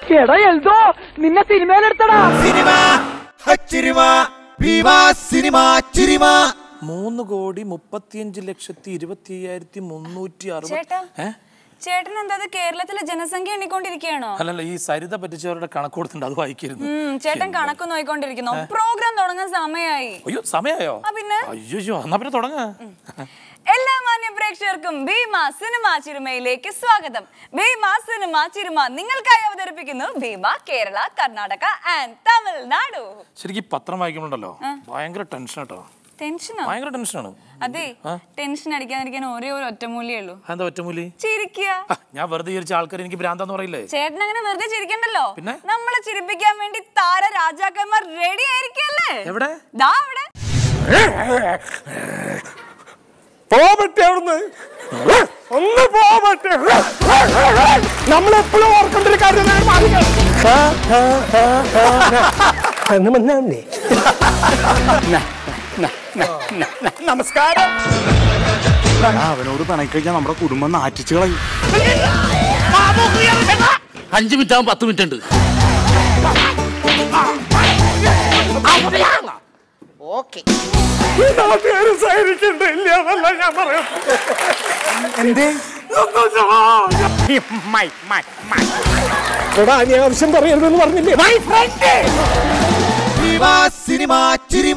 എടാ എൽദോ നിന്നെ സിനിമയിലെടുത്തടാ cinema ഹച്ചിരിമ വിവാ cinema ചിരിമ മൂന്ന് കോടി മുപ്പത്തിയഞ്ച് ലക്ഷത്തി ഇരുപത്തി അയ്യായിരത്തി മുന്നൂറ്റി അറുപത് ചേട്ടാ ഏ ചേട്ടൻ എന്താ ഇത് കേരളത്തിലെ ജനസംഖ്യ എണ്ണിക്കൊണ്ടിരിക്കുകയാണോ അല്ലല്ല ഈ സരിത പറ്റിച്ചവരുടെ കണക്ക് കൊടുത്തിട്ടുണ്ട് അത് വായിക്കരുത് ഉം, ചേട്ടൻ കണക്ക് നോയിക്കൊണ്ടിരിക്കുന്നു പ്രോഗ്രാം തുടങ്ങാൻ സമയമായി അയ്യോ സമയായോ ആ, പിന്നെ? അയ്യോ എന്നാ പിന്നെ തുടങ്ങ എല്ലാ മാന്യ പ്രേക്ഷകർക്കും ഭീമ സിനിമ ചിരുമയിലേക്ക് സ്വാഗതം ഭീമ സിനിമ ചിരുമ നിങ്ങൾക്കായി അവതരിപ്പിക്കുന്നു ഭീമ കേരള കർണാടക ആൻഡ് തമിഴ്നാടു ശരിക്കും ഈ പത്രം വായിക്കുമ്പോണ്ടല്ലോ ഭയങ്കര ടെൻഷൻ കേട്ടോ ടെൻഷനോ ഭയങ്കര ടെൻഷനാണ് അതെ ടെൻഷൻ അടിക്കാതിരിക്കാൻ ഒരേ ഒരു ഒറ്റമൂലിയേ ഉള്ളൂ എന്താ ഒറ്റമൂലി ചിരിക്കുക ആ, ഞാൻ വെറുതെ വിചാരിച്ച ആൾക്കാർ എനിക്ക് ഭ്രാന്താന്ന് പറയില്ലേ ചേട്ടൻ അങ്ങനെ വെറുതെ ചിരിക്കണ്ടല്ലോ പിന്നെ? നമ്മളെ ചിരിപ്പിക്കാൻ വേണ്ടി താര രാജാക്കന്മാർ റെഡി ആയിരിക്കല്ലേ എവിടെ ദാ അവിടെ പോകട്ടെ അവിടുന്ന് ഒന്ന് പോകട്ടെ നമ്മളെപ്പോഴും ഓർക്കേണ്ട ഒരു കാര്യം ഞാൻ മാറിക്കണം. ആ, ആ, ആ, ആ, ആ. എന്ന് വന്നാണ്ടേ. ന, ന, ന, ന, ന. നമസ്കാരം അവനോട് പിണക്കഴിഞ്ഞാൽ നമ്മുടെ കുടുംബം നാറ്റിച്ചു കളയും അഞ്ച് മിനിറ്റ് ആവും പത്ത് മിനിറ്റ് ഉണ്ട് ഈ നാട്ടുകാര് സഹകരിക്കണ്ടില്ല എന്നല്ല ഞാൻ പറയാം എന്തേ മൈ, മൈ, മൈ. എടാ അനാവശ്യം പറയരുതെന്ന് പറഞ്ഞില്ലേ മൈ ഫ്രണ്ട് വിവാ സിനിമ ചിരിമ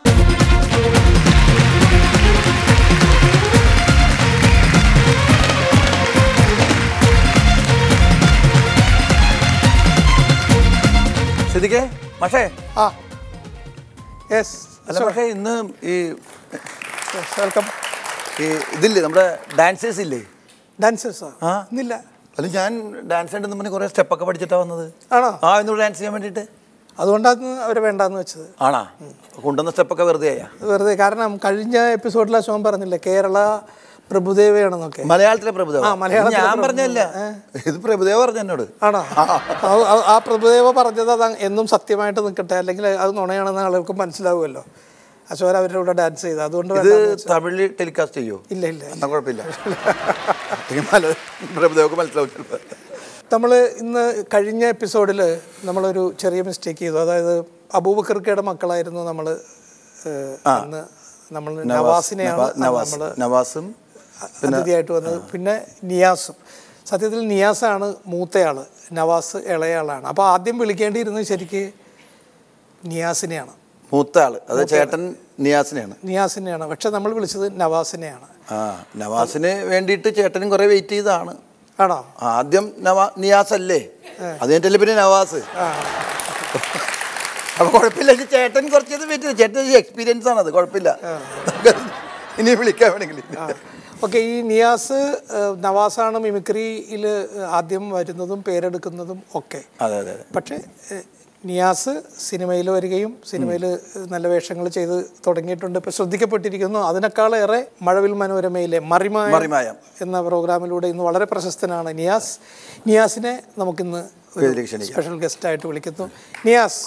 സ്ഥിതിക്ക് പക്ഷേ ആ യെസ് അല്ല പക്ഷേ ഇന്ന് ഈ വെൽക്കം ഈ ഇതില്ലേ നമ്മുടെ ഡാൻസേഴ്സ് ഇല്ലേ ഡാൻസേഴ്സാ ആ. ഇന്നില്ല അല്ല ഞാൻ ഡാൻസ് ഉണ്ടെന്ന് പറഞ്ഞ് കുറെ സ്റ്റെപ്പൊക്കെ പഠിച്ചിട്ടാ വന്നത് ആണോ ആ എന്നോട് ഡാൻസ് ചെയ്യാൻ വേണ്ടിയിട്ട് അതുകൊണ്ടാണ് അവരെ വേണ്ടാന്ന് വെച്ചത് ആണാ കൊണ്ടുവന്ന സ്റ്റെപ്പൊക്കെ വെറുതെ ആയാ വെറുതെ കാരണം കഴിഞ്ഞ എപ്പിസോഡിൽ ശോഭൻ പറഞ്ഞില്ലേ കേരള പ്രഭുദേവയാണെന്നൊക്കെ മലയാളത്തിലെ പ്രഭുദേവ ആ, മലയാളത്തിലെ ഞാൻ പ്രഭുദേവ. പറഞ്ഞല്ല ഇത് പ്രഭുദേവ പറഞ്ഞു എന്നോട് ആണോ ആ- ആ- ആ പ്രഭുദേവ പറഞ്ഞത് അത് എന്നും സത്യമായിട്ട് നിൽക്കട്ടെ അല്ലെങ്കിൽ അത് നുണയാണെന്ന് ആളുകൾക്ക് മനസ്സിലാവുമല്ലോ അശോകൻ അവരുടെ കൂടെ ഡാൻസ് ചെയ്ത് അതുകൊണ്ട് ഇത് വേണ്ടാന്ന് വെച്ചു. തമിഴിൽ ടെലികാസ്റ്റ് ചെയ്യോ ഇല്ല ഇല്ല എന്നാ കുഴപ്പമില്ല അല്ലെങ്കിൽ മല- പ്രഭുദേവക്ക് മനസ്സിലാവും ചിലപ്പോൾ നമ്മൾ ഇന്ന് കഴിഞ്ഞ എപ്പിസോഡിൽ നമ്മളൊരു ചെറിയ മിസ്റ്റേക്ക് ചെയ്തു അതായത് അബൂബക്കർക്കയുടെ മക്കളായിരുന്നു നമ്മൾ ഇന്ന് നമ്മൾ നവാസിനെയാണ് നവാസ് നമ്മൾ നവാസും അതിഥിയായിട്ട് വന്നത് പിന്നെ നിയാസും സത്യത്തിൽ നിയാസാണ് മൂത്തയാള് നവാസ് ഇളയാളാണ് അപ്പോൾ ആദ്യം വിളിക്കേണ്ടിയിരുന്നത് ശരിക്ക് നിയാസിനെയാണ് മൂത്ത ആള് അത് ചേട്ടൻ നിയാസിനെയാണ് നിയാസിനെയാണ് പക്ഷെ നമ്മൾ വിളിച്ചത് നവാസിനെയാണ് ആ നവാസിന് വേണ്ടിയിട്ട് ചേട്ടനും കുറെ വെയിറ്റ് ചെയ്തതാണ് ആണോ ആദ്യം നവാ നിയാസ് അല്ലേ അത് കഴിഞ്ഞിട്ടല്ലേ പിന്നെ നവാസ് അപ്പൊ കുഴപ്പമില്ല ഇത് ചേട്ടൻ കുറച്ച് ഇത് വെയിറ്റ് ചെയ്തു ചേട്ടൻ എക്സ്പീരിയൻസ് ആണ് അത് കുഴപ്പമില്ല ഇനി വിളിക്കാൻ വേണമെങ്കിൽ ഓക്കെ ഈ നിയാസ് ഏഹ്, നവാസാണ് മിമിക്രിയിൽ ആദ്യം വരുന്നതും പേരെടുക്കുന്നതും ഒക്കെ അതെ അതെ അതെ പക്ഷേ ഏഹ്, നിയാസ് സിനിമയിൽ വരികയും സിനിമയിൽ നല്ല വേഷങ്ങൾ ചെയ്ത് തുടങ്ങിയിട്ടുണ്ട് ഇപ്പോൾ ശ്രദ്ധിക്കപ്പെട്ടിരിക്കുന്നു അതിനേക്കാളേറെ മഴവിൽ മനോരമയിലെ മറിമായ മറിമായം. എന്ന പ്രോഗ്രാമിലൂടെ ഇന്ന് വളരെ പ്രശസ്തനാണ് നിയാസ് നിയാസിനെ നമുക്കിന്ന് ഒരു വേദിയിലേക്ക് ക്ഷണിക്കാം. സ്പെഷ്യൽ ഗസ്റ്റായിട്ട് വിളിക്കുന്നു നിയാസ്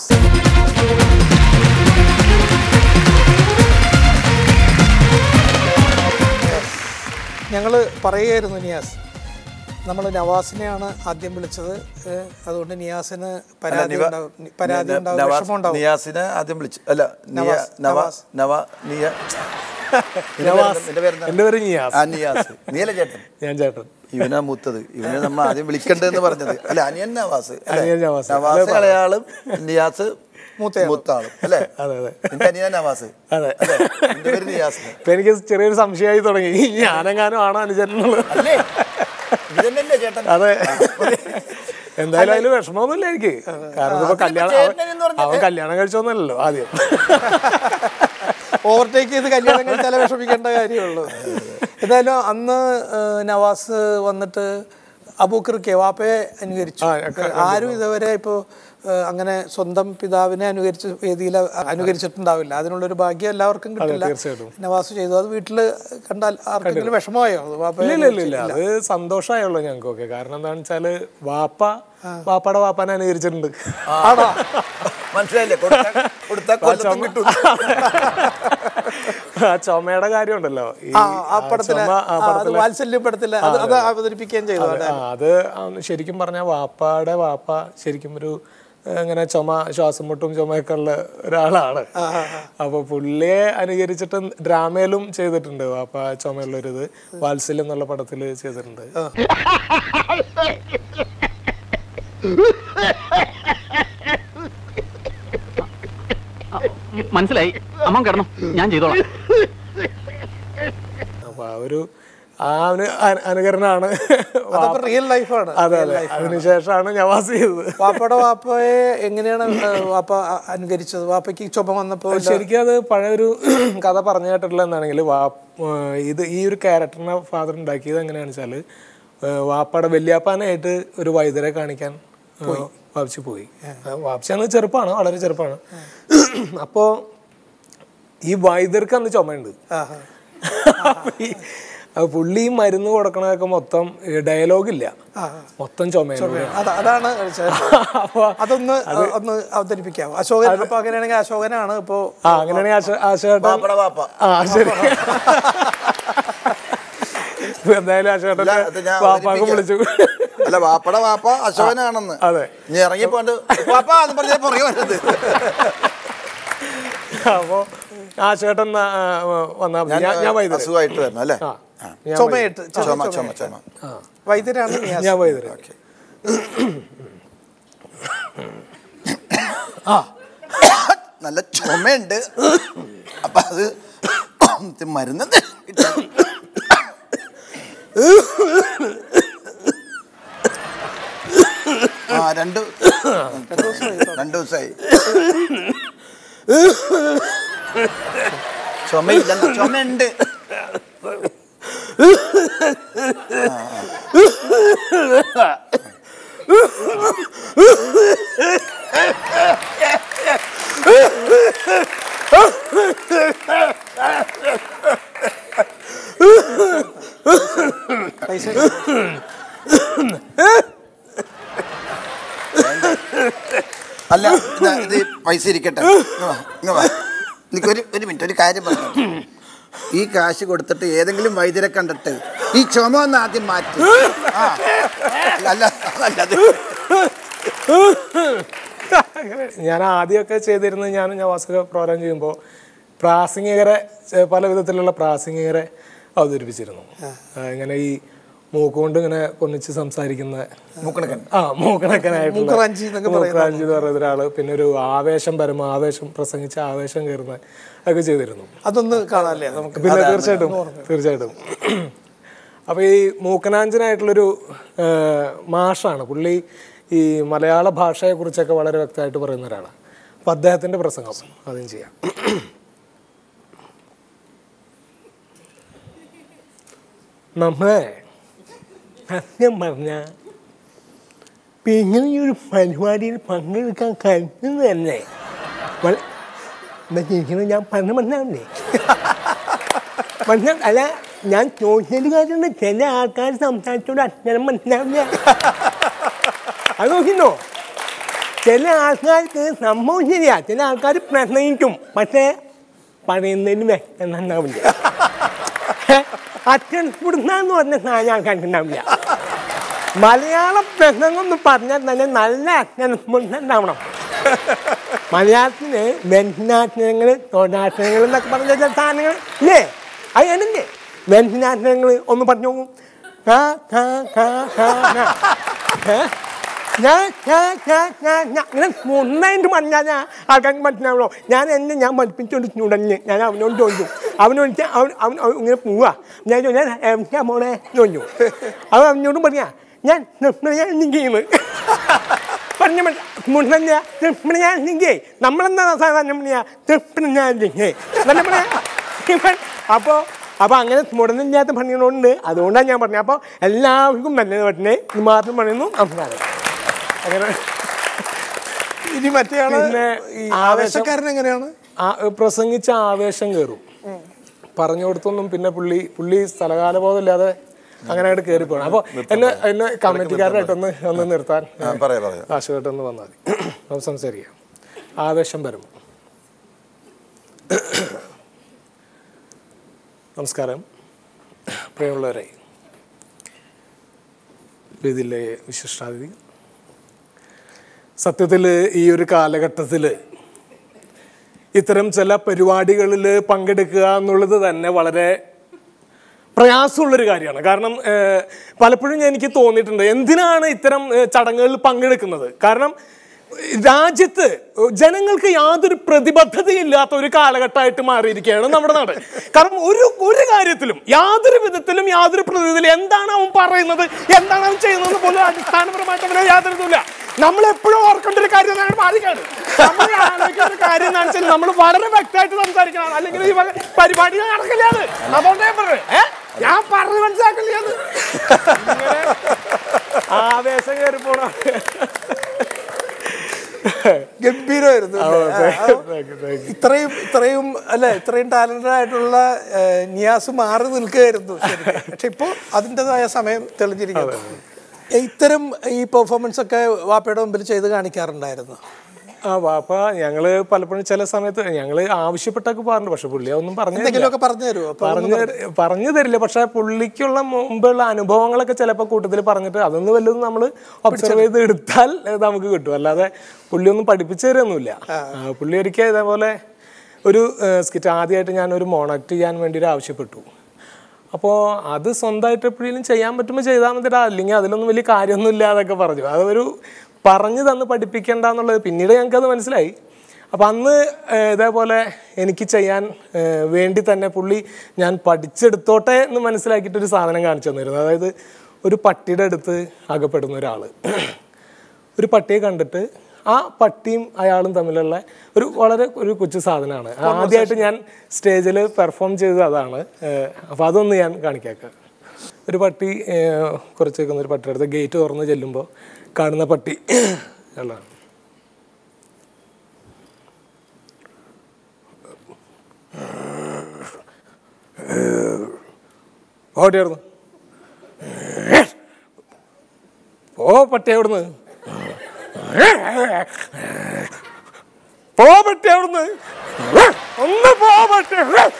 ഞങ്ങൾ പറയുകയായിരുന്നു നിയാസ് നമ്മൾ നവാസിനെയാണ് ആദ്യം വിളിച്ചത് ഏഹ്, അതുകൊണ്ട് നിയാസിന് പരാതി നിവ- ഉണ്ടാവും പരാതി ഉണ്ടാവും നവാസ് വിഷമം ഉണ്ടാവും നിയാസിനെ ആദ്യം വിളിച്ചു അല്ല നിയ നവാസ്, നവാസ് നവ നിയ നവാസ്. നിന്റെ പേരെന്താ? എൻ്റെ പേര് നിയാസ്. ആ നിയാസ് നീയല്ലേ ചേട്ടൻ ഞാൻ ചേട്ടൻ ഇവനാ മൂത്തത് ഇവനെ നമ്മൾ ആദ്യം വിളിക്കണ്ടെന്ന് പറഞ്ഞത് അല്ല അനിയൻ നവാസ് അല്ലേ? അനിയൻ നവാസ്. നവാസ് അതെ, ഇളയാളും നിയാസ് മൂത്തയാളും. മൂത്താളും അല്ലേ അതെ, അതെ. നിന്റെ അനിയൻ നവാസ് അതെ. അല്ലേ? നിന്റെ പേര് നിയാസ് ഇപ്പൊ എനിക്ക് ചെറിയൊരു സംശയമായി തുടങ്ങി ഞാനെങ്ങാനും ആണോ അനുചരനുള്ളത് അല്ലേ ഇതന്നെയല്ലേ ചേട്ടൻ അതെ എന്തായാലും അതിൽ വിഷമമൊന്നുമില്ല എനിക്ക് കാരണം ഇപ്പൊ കല്യാണം അവൻ- ചേട്ടനെന്ന് പറഞ്ഞാൽ- അവൻ കല്യാണം കഴിച്ചോന്നല്ലോ ആദ്യം ഓവർടേക്ക് ചെയ്ത് കല്യാണം കഴിച്ചാലേ വിഷമിക്കേണ്ട കാര്യമുള്ളൂ എന്തായാലും അന്ന് ഏഹ്, നവാസ് വന്നിട്ട് അബൂക്കർക്ക് വാപ്പയെ അനുകരിച്ചു ആരും ഇതുവരെ ഇപ്പോൾ അങ്ങനെ സ്വന്തം പിതാവിനെ അനുകരിച്ച് വേദിയിൽ അനുകരിച്ചിട്ടുണ്ടാവില്ല അതിനുള്ളൊരു ഭാഗ്യം എല്ലാവർക്കും കിട്ടില്ല നവാസ് ചെയ്തു അത് വീട്ടിൽ കണ്ടാൽ ആർക്കെങ്കിലും വിഷമമായോ അത് വാപ്പയെ ഇല്ല ഇല്ല ഇല്ല അത് സന്തോഷമായുള്ളൂ ഞങ്ങൾക്കൊക്കെ കാരണം എന്താണെന്ന് വെച്ചാല് വാപ്പ വാപ്പയുടെ വാപ്പാനെ അനുകരിച്ചിട്ടുണ്ട് ആണോ മനസ്സിലായില്ലേ കൊടുത്ത കൊടുത്ത കൊല്ലത്തും കിട്ടും ആ ചുമയുടെ കാര്യം ഉണ്ടല്ലോ ഈ ആ ആ പടത്തിലെ ചുമ, ആ ആ, അത് പടത്തിലെ വാത്സല്യം പടത്തിലെ അത് അത് അവതരിപ്പിക്കുകയും ചെയ്തു അതെ, ആ, അത് ആ, ശരിക്കും പറഞ്ഞാൽ വാപ്പാടെ വാപ്പ ശരിക്കും ഒരു ഏഹ്, ഇങ്ങനെ ചുമ ശ്വാസം മുട്ടും ചുമയൊക്കെ ഉള്ള ഒരാളാണ് അപ്പൊ പുള്ളിയെ അനുകരിച്ചിട്ട് ഡ്രാമയിലും ചെയ്തിട്ടുണ്ട് വാപ്പ ചുമയുള്ളൊരിത് വാത്സല്യം എന്നുള്ള പടത്തിൽ ചെയ്തിട്ടുണ്ട് മനസ്സിലായി അമ്മ കിടന്നു ഞാൻ ചെയ്തോളാം അപ്പൊ ആ ഒരു ആ ഒരു അന- അനുകരണമാണ് അതപ്പോ റിയൽ ലൈഫാണ് അതെ അതെ അതിനുശേഷമാണ് നവാസ് ചെയ്തത് വാപ്പയുടെ വാപ്പയെ എങ്ങനെയാണ് ഏ, വാപ്പ അ- അനുകരിച്ചത് വാപ്പയ്ക്ക് ചുമ വന്നപ്പോൾ ശരിക്കും അത് പഴയൊരു കഥ പറഞ്ഞു കേട്ടിട്ടുള്ള എന്താണെങ്കിൽ വാ ഏഹ് ഇത് ഈ ഒരു ക്യാരക്ടറിനെ ഫാദർ ഉണ്ടാക്കിയത് എങ്ങനെയാണെന്ന് വെച്ചാൽ വാപ്പയുടെ വല്യാപ്പാനായിട്ട് ഒരു വൈദ്യരെ കാണിക്കാൻ ഏഹ് വാപ്ചി പോയി വാപ്ചി അന്ന് ചെറുപ്പമാണ് വളരെ ചെറുപ്പമാണ് അപ്പോൾ ഈ വൈദ്യർക്ക് അന്ന് ചുമയുണ്ട് അപ്പൊ ഈ അപ്പൊ പുള്ളി ഈ മരുന്ന് കൊടുക്കണതൊക്കെ മൊത്തം ഡയലോഗ് ഇല്ല മൊത്തം ചുമയാണ് അത- അതാണ് അപ്പൊ അതൊന്ന് ഒന്ന് അവതരിപ്പിക്കാം അശോകൻ അപ്പൊ അങ്ങനെയാണെങ്കിൽ അശോകനാണ് ഇപ്പോ ആ അങ്ങനെയാണെങ്കിൽ ആശ ആശേട്ടൻ വാപ്പടെ വാപ്പ ആ ശരി എന്തായാലും ആശേട്ടൻ അല്ല, അത് ഞാൻ വാപ്പാക്ക് വിളിച്ചു അവതരിപ്പിക്കാം. അല്ല വാപ്പടെ വാപ്പ അശോകനാണെന്ന് അതെ. നീ ഇറങ്ങിപ്പോണ്ട് വാപ്പ എന്ന് പറഞ്ഞ പുറകെ വരുന്നത് അപ്പോ ആശേട്ടൻ വന്നാ മതി. ഞാൻ ഞാൻ വൈദ്യുതി അസുഖമായിട്ട് വരണം അല്ലേ ആ ഞാൻ ചുമയിട്ട് ചെറിയ ചുമ ചുമ ചുമ. ചുമ വൈദ്യരാണ് നിയാസ്. ഞാൻ വൈദ്യുതി നല്ല ചുമയുണ്ട് അപ്പൊ അത് ഇത് മരുന്ന് കിട്ടാൻ ആ രണ്ട് രണ്ട് ദിവസമായി ചുമയില്ല ചുമയുണ്ട് പൈസ അല്ല ഇതാ, ഇത് പൈസ ഇരിക്കട്ടെ ഇങ്ങ് വാ, ഇങ്ങ് വാ. നിനക്ക് ഒരു ഒരു മിനിറ്റ് ഒരു കാര്യം പറഞ്ഞു ഈ കാശ് കൊടുത്തിട്ട് ഏതെങ്കിലും വൈദ്യരെ കണ്ടിട്ട് ഈ ചുമ ഒന്ന് ആദ്യം മാറ്റി ആ. അല്ല അതല്ല അത് ഞാൻ ആദ്യമൊക്കെ ചെയ്തിരുന്നത് ഞാൻ നവാസക പ്രോഗ്രാം ചെയ്യുമ്പോൾ പ്രാസംഗികരെ ചെ- പല വിധത്തിലുള്ള പ്രാസംഗികരെ അവതരിപ്പിച്ചിരുന്നു ആ, ഇങ്ങനെ ഈ മൂക്കുകൊണ്ട് ഇങ്ങനെ കൊന്നിച്ച് സംസാരിക്കുന്ന മൂക്കണക്കൻ. ആ മൂക്കണക്കനായിട്ടുള്ള മൂക്കറാഞ്ചി എന്നൊക്കെ പറയുന്ന മൂക്കറാഞ്ചി എന്ന് പറയുന്ന ഒരാള് പിന്നെ ഒരു ആവേശം പരമ ആവേശം പ്രസംഗിച്ച് ആവേശം കയറുന്ന ഒക്കെ ചെയ്തിരുന്നു അതൊന്ന് കാണാല്ലേ നമുക്ക് പിന്നെ തീർച്ചയായിട്ടും തീർച്ചയായിട്ടും അപ്പോൾ ഈ മൂക്കനാഞ്ചനായിട്ടുള്ളൊരു ആ, മാഷാണ് പുള്ളി ഈ മലയാള ഭാഷയെക്കുറിച്ചൊക്കെ വളരെ വ്യക്തമായിട്ട് പറയുന്ന ഒരാളാണ് അപ്പം അദ്ദേഹത്തിൻ്റെ പ്രസംഗം ആദ്യം ചെയ്യാം നമ്മളെ സത്യം പറഞ്ഞ ഇങ്ങനെ ഈ ഒരു പരിപാടിയിൽ പങ്കെടുക്കാൻ കഴിയുന്നത് തന്നെ വള- എന്താ ചോദിക്കുന്നത് ഞാൻ പറഞ്ഞു മനസ്സിലാവില്ലേ മനസ്സിലാ അല്ല ഞാൻ ചോദിച്ചത് കാര്യമുണ്ട് ചില ആൾക്കാർ സംസാരിച്ചോണ്ട് അക്ഷരം മനസ്സിലാവില്ല അത് നോക്കിന്നോ ചില ആൾക്കാർക്ക് സംഭവം ശരിയാ ചില ആൾക്കാർ പ്രസംഗിക്കും പക്ഷേ പറയുന്നതിന് വ്യക്തത ഉണ്ടാവില്ല അച്ഛൻ എന്ന് പറഞ്ഞ സാധനം ആൾക്കാർക്ക് ഉണ്ടാവില്ല മലയാളം പ്രസംഗം എന്ന് പറഞ്ഞാൽ തന്നെ നല്ല അക്ഷരം ഉണ്ടാവണം മലയാളത്തിന് വ്യഞ്ജനാക്ഷരങ്ങൾ തൊടാക്ഷരങ്ങൾ എന്നൊക്കെ പറഞ്ഞ ചില സാധനങ്ങൾ ഇല്ലേ അത് എന്നല്ലേ വ്യഞ്ജനാക്ഷരങ്ങൾ ഒന്ന് പറഞ്ഞു നോക്കൂ ക, ഖ, ഖ, ഖ, ങ. ഏ? ഞ, ഛ, ഛ, ഛ, ഞ. ഇങ്ങനെ മുന്നായിട്ട് പറഞ്ഞാൽ ആൾക്കാർക്ക് മനസ്സിലാവണോ ഞാൻ എന്നെ ഞാൻ പഠിപ്പിച്ചോണ്ട് സ്റ്റുഡൻറ്റിന് ഞാൻ അവനോട് ചോദിച്ചു അവനോട് ചോദിച്ചാൽ അവൻ അവൻ അവൻ ഇങ്ങനെ പോവാ ഞാൻ ചോദിച്ചാൽ എവിടെയാ മോളെ ചോദിച്ചു അവൻ അവനോട് പറയാ ഞാൻ ചെയ്യുന്നത് പറഞ്ഞ മുന്നല്ല തൃപ്തിയാണെങ്കിൽ നമ്മളെന്താ സാധാരണ പറയാ തൃപ്തിയാണെങ്കിൽ ഇവൻ അപ്പോൾ അപ്പോൾ അങ്ങനെ മുടന്നില്ലാത്ത പണികളുണ്ട് അതുകൊണ്ടാണ് ഞാൻ പറഞ്ഞത് അപ്പോൾ എല്ലാവർക്കും നല്ലത് പറ്റുന്നേ ഇത് മാത്രം പറയുന്നു നമസ്കാരം അങ്ങനെ ഇനി മറ്റേയാള് പിന്നെ ഈ ആവേശം- ആവേശക്കാരൻ എങ്ങനെയാണ് ആ പ്രസംഗിച്ച ആവേശം കയറും പറഞ്ഞു കൊടുത്തൊന്നും പിന്നെ പുള്ളി പുള്ളി സ്ഥലകാലബോധമില്ലാതെ അങ്ങനെ ആയിട്ട് കയറി പോകണം അപ്പോൾ എന്നെ എന്നെ കമ്മിറ്റിക്കാരായിട്ടൊന്ന് ഒന്ന് നിർത്താൻ ആ, പറയാം, പറയാം. കാശുകെട്ടൊന്ന് വന്നാൽ മതി നമുക്ക് സംസാരിക്കാം ആവേശം വരും നമസ്കാരം പ്രിയമുള്ളവരെ ഇതിലെ വിശിഷ്ടാതിഥി സത്യത്തിൽ ഈ ഒരു കാലഘട്ടത്തിൽ ഇത്തരം ചില പരിപാടികളിൽ പങ്കെടുക്കുക എന്നുള്ളത് തന്നെ വളരെ പ്രയാസമുള്ളൊരു കാര്യമാണ് കാരണം ഏഹ്, പലപ്പോഴും ഞാൻ എനിക്ക് തോന്നിയിട്ടുണ്ട് എന്തിനാണ് ഇത്തരം ഏഹ്, ചടങ്ങുകളിൽ പങ്കെടുക്കുന്നത് കാരണം രാജ്യത്ത് ജനങ്ങൾക്ക് യാതൊരു പ്രതിബദ്ധതയില്ലാത്ത ഒരു കാലഘട്ടമായിട്ട് മാറിയിരിക്കുകയാണ് നമ്മുടെ നാട് കാരണം ഒരു ഒരു കാര്യത്തിലും യാതൊരു വിധത്തിലും യാതൊരു പ്രതിബദ്ധതയിലും എന്താണ് അവൻ പറയുന്നത് എന്താണ് അവൻ ചെയ്യുന്നത് പോലും അടിസ്ഥാനപരമായിട്ട് അവരെ യാതൊരു ഇതുമില്ല നമ്മൾ എപ്പോഴും ഓർക്കേണ്ട ഒരു കാര്യം എന്നാണ് മാറിക്കാണ് നമ്മൾ ആലോചിക്കുന്ന ഒരു കാര്യം എന്താണെന്ന് വെച്ചാൽ നമ്മൾ വളരെ വ്യക്തമായിട്ട് സംസാരിക്കണം അല്ലെങ്കിൽ ഈ വക പരിപാടി നടക്കില്ല അത് അതുകൊണ്ട് ഞാൻ പറഞ്ഞു ഏ ഞാൻ പറഞ്ഞു മനസ്സിലാക്കില്ല അത് ഇങ്ങനെ ആവേശം കയറി പോണ ഗംഭീരമായിരുന്നു അല്ലേ? ആ, ആ, ഇത്രയും ഇത്രയും അല്ലെ ഇത്രയും ടാലന്റഡ് ആയിട്ടുള്ള ഏഹ്, നിയാസ് മാറി നിൽക്കുകയായിരുന്നു ശരിക്കും. പക്ഷെ ഇപ്പോൾ അതിൻ്റെതായ സമയം തെളിഞ്ഞിരിക്കുന്നു ഏഹ്, ഇത്തരം ഈ പെർഫോമൻസ് ഒക്കെ വാപ്പയുടെ മുമ്പിൽ ചെയ്ത് കാണിക്കാറുണ്ടായിരുന്നു ആ വാപ്പ ഞങ്ങള് പലപ്പോഴും ചില സമയത്ത് ഞങ്ങള് ആവശ്യപ്പെട്ടൊക്കെ പറഞ്ഞു പക്ഷെ പുള്ളി ഒന്നും പറഞ്ഞു തരില്ല. എന്തെങ്കിലുമൊക്കെ പറഞ്ഞു തരുമോ അപ്പൊ പറഞ്ഞു തര- പറഞ്ഞു തരില്ല പക്ഷെ പുള്ളിക്കുള്ള മുമ്പുള്ള അനുഭവങ്ങളൊക്കെ ചിലപ്പോൾ കൂട്ടത്തിൽ പറഞ്ഞിട്ട് അതൊന്നും വല്ലതും നമ്മൾ ഒബ്സർവ് ചെയ്ത് എടുത്താൽ ഏ, നമുക്ക് കിട്ടും അല്ലാതെ പുള്ളി ഒന്നും പഠിപ്പിച്ചു തരൊന്നുമില്ല ആ, പുള്ളി ഒരിക്കൽ ഇതേപോലെ ഒരു സ്കിറ്റ് ആദ്യമായിട്ട് ഞാൻ ഒരു മോണക്ട് ചെയ്യാൻ വേണ്ടി ഒരു ആവശ്യപ്പെട്ടു അപ്പോൾ അത് സ്വന്തമായിട്ട് എപ്പോഴെങ്കിലും ചെയ്യാൻ പറ്റുമ്പോൾ ചെയ്താൽ മതിടാ അല്ലെങ്കിൽ അതിലൊന്നും വലിയ കാര്യമൊന്നും ഇല്ല എന്നൊക്കെ പറഞ്ഞു അതൊരു പറഞ്ഞു തന്ന് പഠിപ്പിക്കേണ്ട എന്നുള്ളത് പിന്നീട് ഞങ്ങൾക്കത് മനസ്സിലായി അപ്പം അന്ന് ഏഹ്, ഇതേപോലെ എനിക്ക് ചെയ്യാൻ ഏഹ്, വേണ്ടി തന്നെ പുള്ളി ഞാൻ പഠിച്ചെടുത്തോട്ടെ എന്ന് മനസ്സിലാക്കിയിട്ടൊരു സാധനം കാണിച്ചു തന്നിരുന്നു അതായത് ഒരു പട്ടിയുടെ അടുത്ത് അകപ്പെടുന്ന ഒരാൾ ഒരു പട്ടിയെ കണ്ടിട്ട് ആ പട്ടിയും അയാളും തമ്മിലുള്ള ഒരു വളരെ ഒരു കൊച്ചു സാധനമാണ് ആദ്യമായിട്ട് ഞാൻ സ്റ്റേജിൽ പെർഫോം ചെയ്തത് അതാണ് അപ്പോൾ അതൊന്ന് ഞാൻ കാണിക്കാം ഒരു പട്ടി ഏഹ്, കുറച്ച് നിൽക്കുന്ന ഒരു പട്ടിയുടെ അടുത്ത് ഗേറ്റ് തുറന്ന് ചെല്ലുമ്പോൾ കാണുന്ന പട്ടി ഉള്ളതാണ് ഓടിയായിരുന്നു പോ പട്ടി അവിടുന്ന് പോ പട്ടി അവിടുന്ന് ഒന്ന് പോ പട്ടി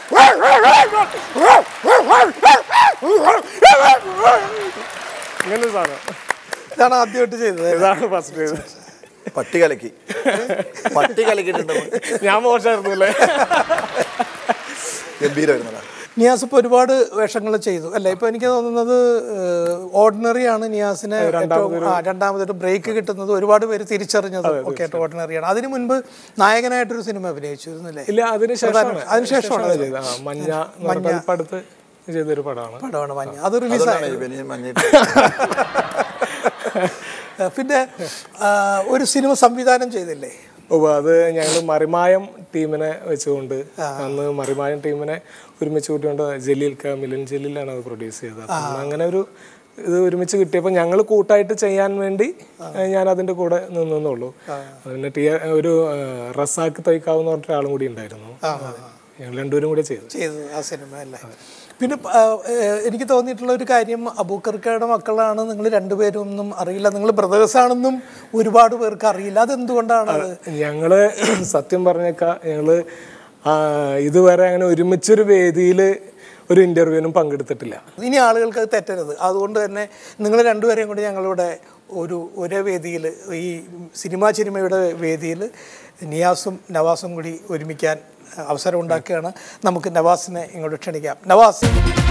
ഇങ്ങനെ ഒരു സാധനം ഇതാണ് ആദ്യമായിട്ട് ചെയ്തത് ഇതാണ് ഫസ്റ്റ് ചെയ്തത് പട്ടി കലക്കി പട്ടി കലക്കിയിട്ടുണ്ട് ഞാൻ മോശമായിരുന്നു അല്ലേ ഗംഭീരമായിരുന്നടാ നിയാസ് ഇപ്പോൾ ഒരുപാട് വേഷങ്ങൾ ചെയ്തു അല്ലേ ഇപ്പൊ എനിക്ക് തോന്നുന്നത് ഓർഡിനറി ആണ് നിയാസിനെ ഏറ്റവും ആ, രണ്ടാമതായിട്ട് ബ്രേക്ക് കിട്ടുന്നത് ഒരുപാട് പേര് തിരിച്ചറിഞ്ഞത് ഒക്കെ ആയിട്ട് ഓർഡിനറി ആണ് അതിനു മുൻപ് നായകനായിട്ടൊരു സിനിമ അഭിനയിച്ചിരുന്നില്ലേ ഇല്ല അതിന് ശേഷമാണ് അതിനുശേഷമാണ് ചെയ്തത് ആ, മഞ്ഞ എന്ന് പറഞ്ഞിട്ട് ഇപ്പം അടുത്ത് ചെയ്തൊരു പടമാണ് പടമാണ് മഞ്ഞ അത് റിലീസായി ഇവന് മഞ്ഞിട്ട് പിന്നെ ആ, ഒരു സിനിമ സംവിധാനം ചെയ്തില്ലേ ഓ അത് ഞങ്ങൾ മറിമായം ടീമിനെ വെച്ചുകൊണ്ട് അന്ന് മറിമായം ടീമിനെ ഒരുമിച്ച് കൂട്ടിക്കൊണ്ട് ജലീൽ ക മിലൻ ജലീലാണ് അത് പ്രൊഡ്യൂസ് ചെയ്തത് അപ്പം അന്ന് അങ്ങനെ ഒരു ഇത് ഒരുമിച്ച് കിട്ടിയപ്പോൾ ഞങ്ങൾ കൂട്ടായിട്ട് ചെയ്യാൻ വേണ്ടി ഏഹ്, ഞാൻ അതിൻ്റെ കൂടെ നിന്നുള്ളൂ പിന്നെ ടി ഒരു ഏഹ്, റസാഖ് തൈക്കാവ് എന്ന് പറഞ്ഞ ഒരാളും കൂടി ഉണ്ടായിരുന്നു ഞങ്ങൾ രണ്ടുപേരും കൂടെ ചെയ്തു ചെയ്തത് ആ സിനിമ അല്ലേ പിന്നെ ആ, ഏഹ്, എനിക്ക് തോന്നിയിട്ടുള്ള ഒരു കാര്യം അബൂക്കർക്കയുടെ മക്കളാണ് നിങ്ങൾ രണ്ടുപേരും ഒന്നും അറിയില്ല നിങ്ങൾ ബ്രദേഴ്സ് ആണെന്നും ഒരുപാട് പേർക്ക് അറിയില്ല അതെന്തുകൊണ്ടാണ് അത് ഞങ്ങള് സത്യം പറഞ്ഞേക്കാം ഞങ്ങള് ആ, ഇതുവരെ അങ്ങനെ ഒരുമിച്ചൊരു വേദിയിൽ ഒരു ഇന്റർവ്യൂവിനും പങ്കെടുത്തിട്ടില്ല ഇനി ആളുകൾക്ക് അത് തെറ്റരുത് അതുകൊണ്ട് തന്നെ നിങ്ങൾ രണ്ടുപേരെയും കൂടി ഞങ്ങളിവിടെ ഒരു ഒരേ വേദിയിൽ ഈ സിനിമാ സിനിമയുടെ വേദിയിൽ നിയാസും നവാസും കൂടി ഒരുമിക്കാൻ അവസരം ഉണ്ടാക്കുകയാണ് നമുക്ക് നവാസിനെ ഇങ്ങോട്ട് ക്ഷണിക്കാം നവാസ്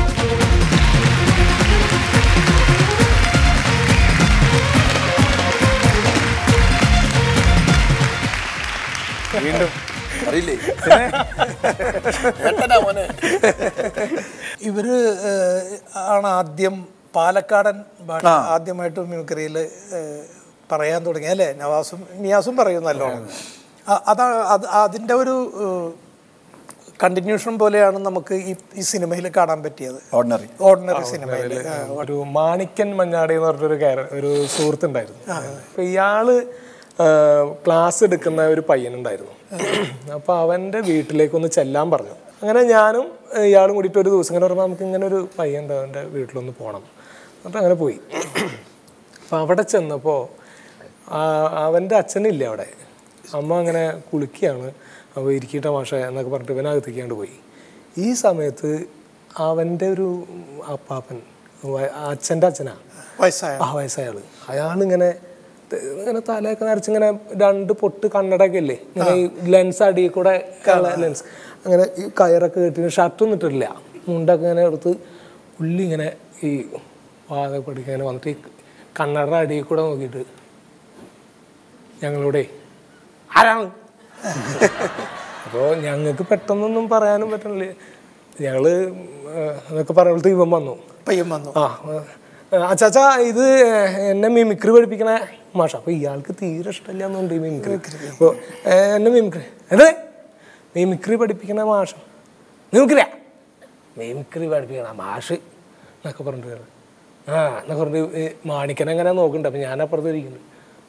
വീണ്ടും അറിയില്ലേ ഏട്ടനാ മോനെ ഇവര് ഏഹ്, ആണ് ആദ്യം പാലക്കാടൻ ഭാഷ ആദ്യമായിട്ട് മിമിക്രിയിൽ പറയാൻ തുടങ്ങി അല്ലേ നവാസും നിയാസും പറയും നല്ലോണം അ- അതാ അത് അതിൻ്റെ ഒരു കണ്ടിന്യൂഷൻ പോലെയാണ് നമുക്ക് ഈ ഈ സിനിമയിൽ കാണാൻ പറ്റിയത് ഓർഡിനറി ഓർഡിനറി സിനിമയിൽ ഒരു മാണിക്കൻ മഞ്ഞാടി എന്ന് പറഞ്ഞൊരു ക്യാര ഒരു സുഹൃത്തുണ്ടായിരുന്നു അപ്പൊ ഇയാള് ക്ലാസ് എടുക്കുന്ന ഒരു പയ്യനുണ്ടായിരുന്നു അപ്പൊ അവന്റെ വീട്ടിലേക്കൊന്ന് ചെല്ലാൻ പറഞ്ഞു അങ്ങനെ ഞാനും ഏഹ്, ഇയാളും കൂടിയിട്ട് ഒരു ദിവസം ഇങ്ങനെ പറയുമ്പോൾ നമുക്ക് ഇങ്ങനെ ഒരു പയ്യൻ ഉണ്ട് അവൻ്റെ വീട്ടിലൊന്ന് പോകണം എന്നിട്ട് അങ്ങനെ പോയി അപ്പം അവിടെ ചെന്നപ്പോൾ അവൻ്റെ അച്ഛനില്ല അവിടെ അമ്മ അങ്ങനെ കുളിക്കുകയാണ് അപ്പോൾ ഇരിക്കട്ടെ മാഷ എന്നൊക്കെ പറഞ്ഞിട്ട് ഇവനകത്തേക്കാണ്ട് പോയി ഈ സമയത്ത് അവൻ്റെ ഒരു അപ്പാപ്പൻ വ- അച്ഛൻ്റെ അച്ഛനാ വയസ്സായ ആ വയസ്സായ ആള് അയാളിങ്ങനെ ത- ഇങ്ങനെ തലയൊക്കെ നരച്ചിങ്ങനെ രണ്ട് പൊട്ട് കണ്ണടയൊക്കെ ഇല്ലേ ഇങ്ങനെ ഈ ലെൻസ് അടിയിൽ കൂടെ ലെൻസ് അങ്ങനെ ഈ കയറൊക്കെ കെട്ടി ഷർട്ടൊന്നും ഇട്ടിട്ടില്ല മുണ്ടൊക്കെ ഇങ്ങനെ എടുത്ത് പുള്ളി ഇങ്ങനെ ഈ വാതപ്പടിക്ക് ഇങ്ങനെ വന്നിട്ട് ഈ കണ്ണട അടിയിൽ കൂടെ നോക്കിയിട്ട് ഞങ്ങളോടെ ആരാണ് അപ്പോൾ ഞങ്ങൾക്ക് പെട്ടെന്നൊന്നും പറയാനും പറ്റണില്ല ഞങ്ങള് ഏഹ്, എന്നൊക്കെ പറയുമ്പോഴത്തേക്ക് ഇവൻ വന്നു പയ്യൻ വന്നു ആ അച്ചാച്ചാ ഇത് എന്നെ മിമിക്രി പഠിപ്പിക്കണ മാഷ അപ്പൊ ഇയാൾക്ക് തീരെ ഇഷ്ടമില്ല എന്നുണ്ട് ഈ മിമിക്രി അപ്പോൾ എന്നെ മിമിക്രി അതെ മിമിക്രി പഠിപ്പിക്കണ മാഷ മിമിക്രിയാ മിമിക്രി പഠിപ്പിക്കണ മാഷ് എന്നൊക്കെ പറഞ്ഞിട്ട് ആ എന്നൊക്കെ പറഞ്ഞിട്ട് ഈ മാണിക്കനെ അങ്ങനെ നോക്കുന്നുണ്ട് അപ്പൊ ഞാൻ അപ്പുറത്ത് ഇരിക്കുന്നുണ്ട്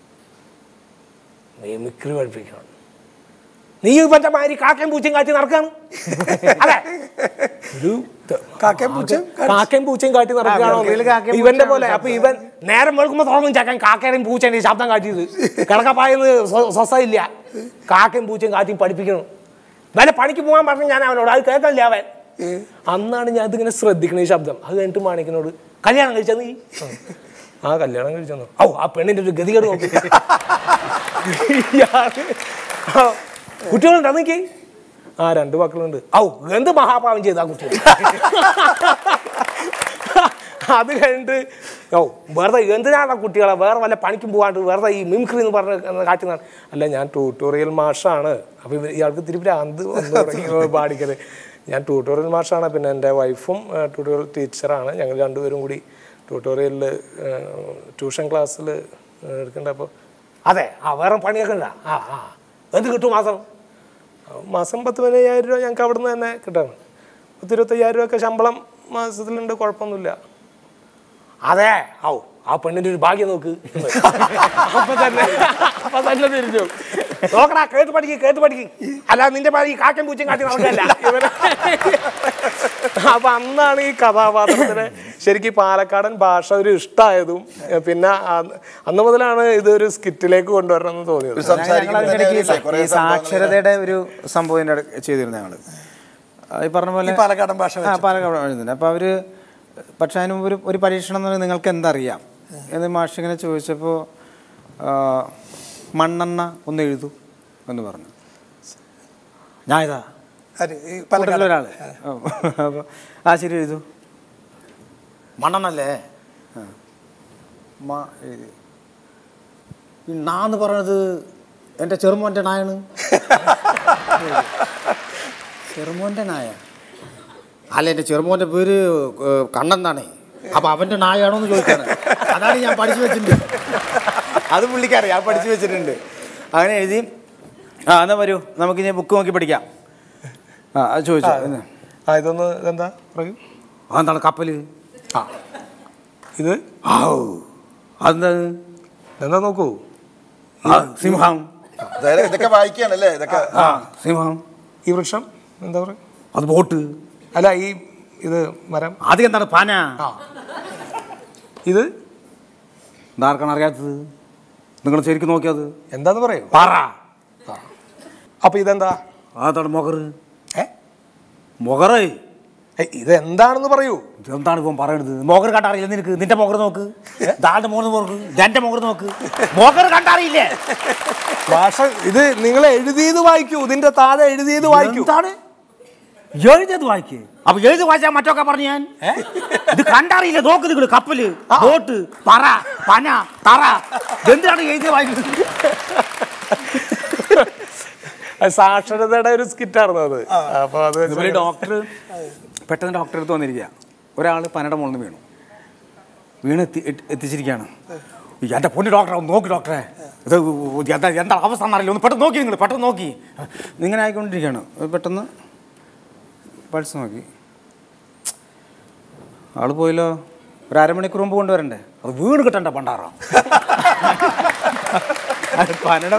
മിമിക്രി പഠിപ്പിക്കണം നീ മറ്റേ മാതിരി കാക്കയും പൂച്ചയും കാട്ടി നടക്കാണ് അതെ ഒരു ത- കാക്കയും പൂച്ചയും കാക്കയും പൂച്ചയും കാട്ടി നടക്കുകയാണോ വെളുക്കയില് കാക്കയും ഇവന്റെ പോലെ അപ്പൊ ഇവൻ നേരം വെളുക്കുമ്പോ തുടങ്ങും ചക്കൻ കാക്കയുടെയും പൂച്ചേന്റെയും ശബ്ദം കാട്ടിയത് കിടക്കപ്പായെന്ന് സ്വസ്ഥ ഇല്ല കാക്കയും പൂച്ചയും കാട്ടിയും പഠിപ്പിക്കണം വല്ല പണിക്ക് പോകാൻ പറഞ്ഞു ഞാൻ അവനോട് അത് കേൾക്കണില്ല അവൻ അന്നാണ് ഞാൻ ഇതിങ്ങനെ ശ്രദ്ധിക്കണ ഈ ശബ്ദം അത് കഴിഞ്ഞിട്ട് മാണിക്കനോട് കല്യാണം കഴിച്ചാ നീ ആ കല്യാണം കഴിച്ചെന്നു ഔ ആ പെണ്ണിന്റെ ഒരു ഗതികേട് നോക്കി ഇയാള് ആ, കുട്ടികളുണ്ടോ നിക്ക് ആ രണ്ട് മക്കളുണ്ട് ഔ എന്ത് മഹാപാപം ചെയ്ത ആ കുട്ടികൾ അത് കഴിഞ്ഞിട്ട് ഓ വെറുതെ എന്തിനാണ് കുട്ടികളെ വേറെ വല്ല പണിക്കും പോകാണ്ട് വെറുതെ ഈ മിമിക്രി എന്ന് പറഞ്ഞ് കാട്ടുന്നതാണ് അല്ല ഞാൻ ട്യൂട്ടോറിയൽ മാഷാണ് അപ്പോൾ ഇവർ ഇയാൾക്ക് തിരി ഭ്രാന്ത് വന്നു തുടങ്ങി പാടിക്കത് ഞാൻ ട്യൂട്ടോറിയൽ മാഷാണ് പിന്നെ എൻ്റെ വൈഫും ട്യൂട്ടോറിയൽ ടീച്ചറാണ് ഞങ്ങൾ രണ്ടുപേരും കൂടി ട്യൂട്ടോറിയലിൽ ട്യൂഷൻ ക്ലാസ്സിൽ എടുക്കണ്ട അപ്പോൾ അതെ ആ വേറെ പണിയൊക്കെ ഉണ്ടാ ആ ആ എന്ത് കിട്ടും മാസം മാസം പത്ത് പതിനയ്യായിരം രൂപ ഞങ്ങൾക്ക് അവിടെ നിന്ന് തന്നെ കിട്ടാണ് പത്ത് ഇരുപത്തയ്യായിരം രൂപ ഒക്കെ ശമ്പളം മാസത്തിലുണ്ട് കുഴപ്പമൊന്നുമില്ല അതെ ഔ ആ പെണ്ണിന്റെ ഒരു ഭാഗ്യം നോക്ക് അപ്പൊ തന്നെ അപ്പൊ തന്നെ തിരിഞ്ഞു നോക്കടാ കേട്ട് പഠിക്ക് കേട്ട് പഠിക്ക് അല്ല നിന്റെ ഭാര്യ ഈ കാക്കൻ പൂച്ചയും കാട്ടി നടക്കല്ല ഇവനെ അപ്പൊ അന്നാണ് ഈ കഥാപാത്രത്തിന് ശരിക്കും പാലക്കാടൻ ഭാഷ ഒരു ഇഷ്ടമായതും എ, പിന്നെ ആ- അന്ന് മുതലാണ് ഇതൊരു സ്കിറ്റിലേക്ക് കൊണ്ടുവരണം എന്ന് തോന്നിയത് ഒരു സംസാരിക്കുമ്പോൾ ഈ സാക്ഷരതയുടെ ഒരു സംഭവം ഇതിന്റെ ഇടയ്ക്ക് ചെയ്തിരുന്നു ഞങ്ങള് ആ, ഈ പറഞ്ഞ പോലെ ഈ പാലക്കാടൻ ഭാഷ ആ പാലക്കാട് എഴുതുന്നുണ്ട് അപ്പോൾ അവര് പക്ഷെ അതിന് മുമ്പ് ഒരു ഒരു പരീക്ഷണം എന്ന് പറഞ്ഞാൽ നിങ്ങൾക്ക് എന്തറിയാം എന്ന് മാഷിങ്ങനെ ചോദിച്ചപ്പോൾ മണ്ണെണ്ണ ഒന്ന് എഴുതൂ എന്ന് പറഞ്ഞു ഞാൻ ഇതാ ആര്? ഈ പാലക്കാട് ഒരാൾ അപ്പോൾ ആ ശരി എഴുതൂ മണ്ണെണ്ണല്ലേ ആ. മ എഴുതി ഈ നാന്ന് പറഞ്ഞത് എൻ്റെ ചെറുമോൻ്റെ നായാണ് ചെറുമോൻ്റെ നായ അല്ല എൻ്റെ ചെറുമോൻ്റെ പേര് ഏഹ്, കണ്ണെന്നാണേ അപ്പൊ അവൻ്റെ നായാണോ എന്ന് ചോദിക്കാണ് അതാണ് ഞാൻ പഠിച്ചു വെച്ചിട്ടുണ്ട് അത് പുള്ളിക്കറിയാം ഞാൻ പഠിച്ചു വെച്ചിട്ടുണ്ട് അങ്ങനെ എഴുതി ആ എന്നാ വരൂ നമുക്കിനി ബുക്ക് നോക്കി പഠിക്കാം ആ അത് ചോദിച്ചു എന്ന്. ആ ഇതൊന്ന് ഇതെന്താ പറയൂ അതെന്താണ് കപ്പല് ആ ഇത് ഔ അതെന്താണ് എന്താ നോക്കൂ ആ സിംഹം അതായത് ഇതൊക്കെ വായിക്കുകയാണല്ലേ ഇതൊക്കെ ആ സിംഹം ഈ വൃക്ഷം എന്താ പറയുക അത് ബോട്ട് അല്ല ഈ ഇത് മരം ആദ്യം എന്താണ് പാന ആ ഇത് ഇതാർക്കാണ് അറിയാത്തത് നിങ്ങൾ ശരിക്കും നോക്കിയത് എന്താന്ന് പറയൂ പറ അപ്പൊ ഇതെന്താ അതാണ് മൊകറ് ഏ മൊകറ് ഏ, ഇത് എന്താണെന്ന് പറയൂ എന്താണ് ഇപ്പം പറയണത് മൊകർ കണ്ടറിയില്ല നിനക്ക് നിന്റെ മൊകർ നോക്ക് ദാന്റെ മോറ് നോക്ക് എന്റെ മൊകർ നോക്ക് മൊകർ കണ്ടറിയില്ലേ ഭാഷ ഇത് നിങ്ങൾ എഴുതിയത് വായിക്കൂ ഇതിന്റെ താഴെ എഴുതിയത് വായിക്കൂ എന്താണ് എഴുതിയത് വായിക്കേ അപ്പൊ എഴുതി വായിച്ചാൽ മറ്റൊക്കെ പറഞ്ഞു ഞാൻ ഇത് കണ്ടറിയില്ല നോക്ക് നിങ്ങൾ കപ്പല് ബോട്ട് പറ പന തറ എന്തിനാണ് എഴുതി വായിക്കുന്നത് അത് സാക്ഷരതയുടെ ഒരു സ്കിറ്റായിരുന്നു അത് അപ്പൊ അത് ഇതുപോലെ ഡോക്ടർ പെട്ടെന്ന് ഡോക്ടറെ അടുത്ത് വന്നിരിക്കുക ഒരാൾ പനയുടെ മുകളിൽ നിന്ന് വീണു വീണ് എത്തി എത്തി- എത്തിച്ചിരിക്കുകയാണ് എൻ്റെ പൊന്ന് ഡോക്ടറെ ഒന്ന് നോക്കി ഡോക്ടറെ ഇത് എന്താ എന്താ അവസ്ഥ എന്നറിയില്ല ഒന്ന് പെട്ടെന്ന് നോക്കി നിങ്ങൾ പെട്ടെന്ന് നോക്കി ഇങ്ങനെ ആയിക്കൊണ്ടിരിക്കുകയാണ് അത് പെട്ടെന്ന് പൾസ് നോക്കി ആള് പോയല്ലോ ഒരു അരമണിക്കൂർ മുമ്പ് കൊണ്ടുവരണ്ടേ അത് വീണ് കിട്ടണ്ട പണ്ടാറാം അത് പനയുടെ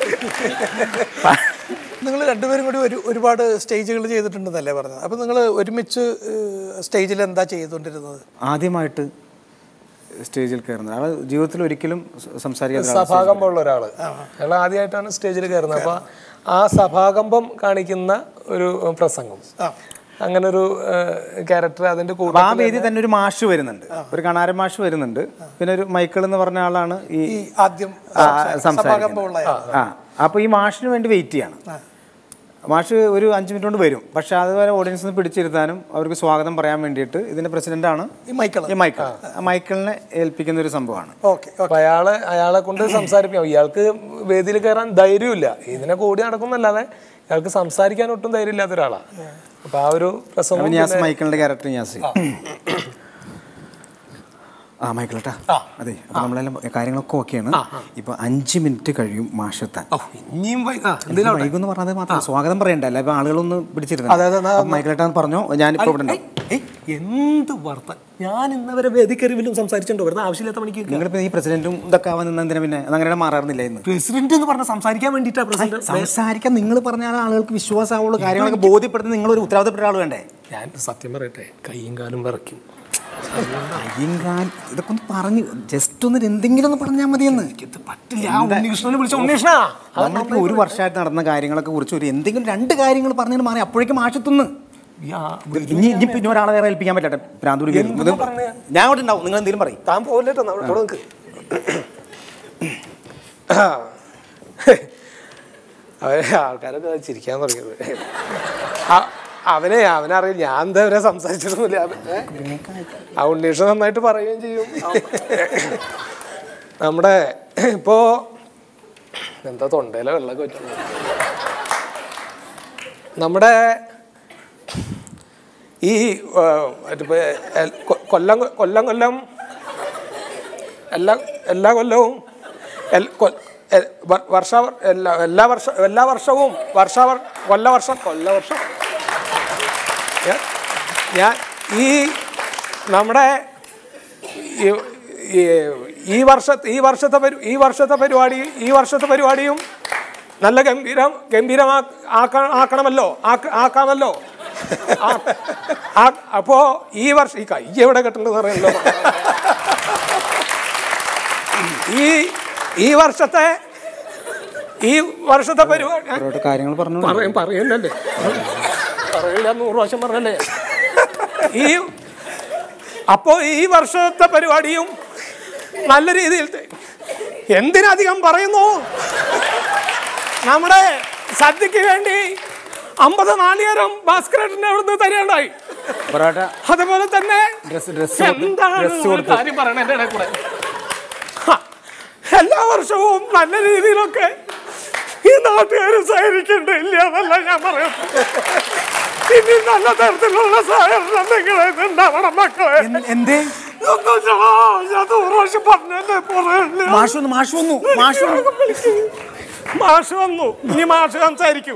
നിങ്ങൾ രണ്ടുപേരും കൂടി ഒരു ഒരുപാട് സ്റ്റേജുകൾ ചെയ്തിട്ടുണ്ടെന്നല്ലേ പറഞ്ഞത് അപ്പോൾ നിങ്ങൾ ഒരുമിച്ച് സ്റ്റേജിൽ എന്താ ചെയ്തുകൊണ്ടിരുന്നത് ആദ്യമായിട്ട് സ്റ്റേജിൽ കയറുന്നത് അയാൾ ജീവിതത്തിൽ ഒരിക്കലും സ- സംസാരിക്കാത്ത ഒരാളാണ് സഭാകമ്പമുള്ള ഒരാള് അയാൾ ആദ്യമായിട്ടാണ് സ്റ്റേജിൽ കയറുന്നത് അപ്പൊ ആ സഭാകമ്പം കാണിക്കുന്ന ഒരു പ്രസംഗം അങ്ങനെ ഒരു ക്യാരക്ടർ അതിന്റെ അപ്പൊ കൂടെ ആ വേദി തന്നെ ഒരു മാഷ് വരുന്നുണ്ട് ഒരു കണാരൻ മാഷ് വരുന്നുണ്ട് പിന്നെ ഒരു മൈക്കിൾ എന്ന് പറഞ്ഞ ആളാണ് ഈ ഈ ആദ്യം ആ, സഭാകമ്പമുള്ള സംസാരിക്കുന്നത് ആ അപ്പൊ ഈ മാഷിന് വേണ്ടി വെയിറ്റ് ചെയ്യണം മാഷ് ഒരു അഞ്ച് മിനിറ്റ് കൊണ്ട് വരും പക്ഷെ അതുവരെ ഓഡിയൻസിന് പിടിച്ചിരുത്താനും അവർക്ക് സ്വാഗതം പറയാൻ വേണ്ടിയിട്ട് ഇതിന്റെ പ്രസിഡന്റാണ് ഈ മൈക്കിൾ ഈ മൈക്കിൾ ആ മൈക്കിളിനെ ഏൽപ്പിക്കുന്ന ഒരു സംഭവമാണ് ഓക്കെ അപ്പൊ അയാള് അയാളെ കൊണ്ട് സംസാരിപ്പിക്കാം ഇയാൾക്ക് വേദിയിൽ കയറാൻ ധൈര്യമില്ല ഇതിനെ കൂടി നടക്കുന്നല്ലാതെ ഇയാൾക്ക് സംസാരിക്കാൻ ഒട്ടും ധൈര്യമില്ലാത്ത ഒരാളാണ് അപ്പൊ ആ ഒരു പ്രസംഗം അപ്പൊ നിയാസ് പിന്നെ- മൈക്കിളിന്റെ ക്യാരക്ടർ നിയാസ് ആ മൈക്കിളട്ടാ അതെ അപ്പൊ നമ്മളെല്ലാം കാര്യങ്ങളൊക്കെ ഓക്കെയാണ് ഇപ്പൊ അഞ്ച് മിനിറ്റ് കഴിയും മാഷെത്താൻ ഇനിയും വൈ- ആ, എന്തിനാ അവിടെ? വൈകുന്ന് പറഞ്ഞത് മാത്രം സ്വാഗതം പറയണ്ടല്ല അപ്പൊ ആളുകളൊന്ന് അതെ, അതെ, പിടിച്ചിരുന്നു എന്നാ- മൈക്കിളേട്ടാന്ന് പറഞ്ഞോ ഞാനിപ്പോ ഇവിടെ ഉണ്ടാവും ഏയ്, എന്ത് വർത്ത ഞാൻ ഇന്നവരെ വേദി കയറി വല്ലതും സംസാരിച്ചിട്ടുണ്ടോ വെറുതെ ആവശ്യമില്ലാത്ത മണിക്ക് നിങ്ങളിപ്പോ ഈ പ്രസിഡന്റും ഇതൊക്കെ ആവാൻ നിന്ന എന്തിനാ പിന്നെ അതങ്ങനെ മാറാറുന്നില്ല ഇന്ന് പ്രസിഡന്റ് എന്ന് പറഞ്ഞ സംസാരിക്കാൻ വേണ്ടിട്ടാ പ്രസിഡന്റ് സംസാരിക്കാൻ നിങ്ങൾ പറഞ്ഞാൽ ആളുകൾക്ക് വിശ്വാസമാവുള്ള കാര്യങ്ങളൊക്കെ ബോധ്യപ്പെടുന്ന നിങ്ങൾ ഒരു ഉത്തരവാദിത്തപ്പെട്ട ആൾ വേണ്ടേ ഞാൻ സത്യം പറയട്ടെ കൈയും കാലും വിറയ്ക്കും അയ്യങ്കാൽ ഇതൊക്കെ ഒന്ന് പറഞ്ഞു ജസ്റ്റ് ഒന്ന് എന്തെങ്കിലും ഒന്ന് പറഞ്ഞാൽ മതിയെന്ന് ഇത് പറ്റില്ല ആ ഉണ്ണികൃഷ്ണനെ വിളിച്ച ഉണ്ണികൃഷ്ണ നമ്മളിപ്പോ ഒരു വർഷമായിട്ട് നടന്ന കാര്യങ്ങളൊക്കെ കുറിച്ച് ഒരു എന്തെങ്കിലും രണ്ട് കാര്യങ്ങൾ പറഞ്ഞിട്ട് മാറി അപ്പോഴേക്കും മാഷത്തുനിന്ന് ഇനി ഇനി പിന്നെ ഒരാളെ വേറെ ഏൽപ്പിക്കാൻ പറ്റട്ടെ ഭ്രാന്തൂരി എന്തെന്ന് പറഞ്ഞേ? ഞാൻ അവിടെ ഉണ്ടാവും നിങ്ങൾ എന്തെങ്കിലും പറയും താൻ പോകില്ലേട്ടോ അവിടെ നിൽക്ക് അവരെ ആൾക്കാരൊക്കെ ചിരിക്കാൻ തുടങ്ങിയത് ആ- അവനെ അവനറിയില്ല ഞാൻ എന്താ വരെ സംസാരിച്ചിട്ടൊന്നുമില്ല അവൻ, ഏ? ആ ഉണ്ണീഷ് നന്നായിട്ട് പറയുകയും ചെയ്യും നമ്മുടെ ഇപ്പോ എന്താ തൊണ്ടയിലെ വെള്ളമൊക്കെ വെച്ചു നമ്മുടെ ഈ ആ, മറ്റിപ്പോ എൽ- കൊ- കൊല്ലം കൊല്ലം കൊല്ലം എല്ലാ എല്ലാ കൊല്ലവും എൽ- കൊ- എ- വ- വർഷ എല്ലാ എല്ലാ വർഷ എല്ലാ വർഷവും വർഷ കൊല്ല വർഷം കൊല്ല വർഷം ഞാൻ- ഞാൻ ഈ നമ്മുടെ ഈ- ഈ- ഈ വർഷ ഈ വർഷത്തെ പരി ഈ വർഷത്തെ പരിപാടി ഈ വർഷത്തെ പരിപാടിയും നല്ല ഗംഭീരം ഗംഭീരമാ ആക്ക- ആക്കണമല്ലോ ആക്ക- ആക്കാമല്ലോ ആ- ആ- അപ്പോ ഈ വർഷം ഈ കൈ എവിടെ കെട്ടണ്ടെന്ന് അറിയല്ലോ ഈ ഈ വർഷത്തെ ഈ വർഷത്തെ പരിപാടി അവരോട് കാര്യങ്ങൾ പറഞ്ഞു പറയും പറയുന്നല്ലേ പറയില്ല നൂറ് പ്രാവശ്യം പറഞ്ഞല്ലേ ഈ അപ്പോ ഈ വർഷത്തെ പരിപാടിയും നല്ല രീതിയിൽ തെ- എന്തിനധികം പറയുന്നു നമ്മുടെ സദ്യക്ക് വേണ്ടി അമ്പത് നാളികേരം ഭാസ്കരേട്ടനെ അവിടുന്ന് തരേണ്ടായി പൊറോട്ട അതുപോലെ തന്നെ ഡ്രസ് ഡ്രസ് എന്താണ് ഡ്രസ് ഒരു കൊടുത്തു കാര്യം പറയണ എന്റെ ഇടയിൽ കൂടെ ഹ, എല്ലാ വർഷവും നല്ല രീതിയിലൊക്കെ ഈ നാട്ടുകാർ സഹകരിക്കണ്ടില്ല എന്നല്ല ഞാൻ പറയുന്നത് ഇനി നല്ല തരത്തിലുള്ള സഹകരണം നിങ്ങളെ ഉണ്ടാവണം മക്കളെ എന്തേ ഒന്നും ഞാൻ- ഞാൻ നൂറ് പ്രാവശ്യം പറഞ്ഞല്ലേ പറയല്ലേ മാഷ് വന്നു മാഷ് വന്നു മാഷ് വന്നു മാഷ് വന്നു ഇനി മാഷ് സംസാരിക്കും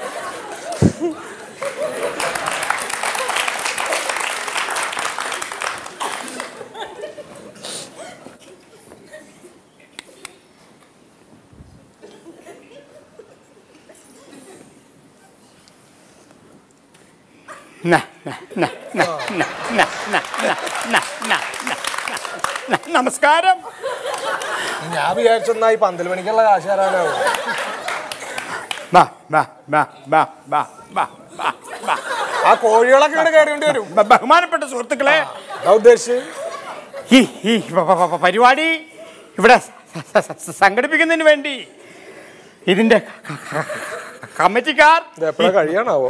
ന, ന, ന, ന, ന, ന, ന, ന, ന, ന, ന, ന. നമസ്കാരം ഞാൻ വിചാരിച്ചെന്നാ ഈ പന്തൽ മണിക്കുള്ള കാശ് തരാനാവും ബാ, ബാ, ബാ, ബാ, ബാ, ബാ, ബാ, ബാ. ആ കോഴികളൊക്കെ ഇവിടെ കയറേണ്ടി വരും ബ- ബഹുമാനപ്പെട്ട സുഹൃത്തുക്കളെ അതാ ഉദ്ദേശിച്ച് ഈ ഈ പ- പ- പ- പരിപാടി ഇവിടെ സ- സ- സ- സംഘടിപ്പിക്കുന്നതിന് വേണ്ടി ഇതിന്റെ ക- ക- കമ്മിറ്റിക്കാർ ഇത് എപ്പോഴാ കഴിയാണാവോ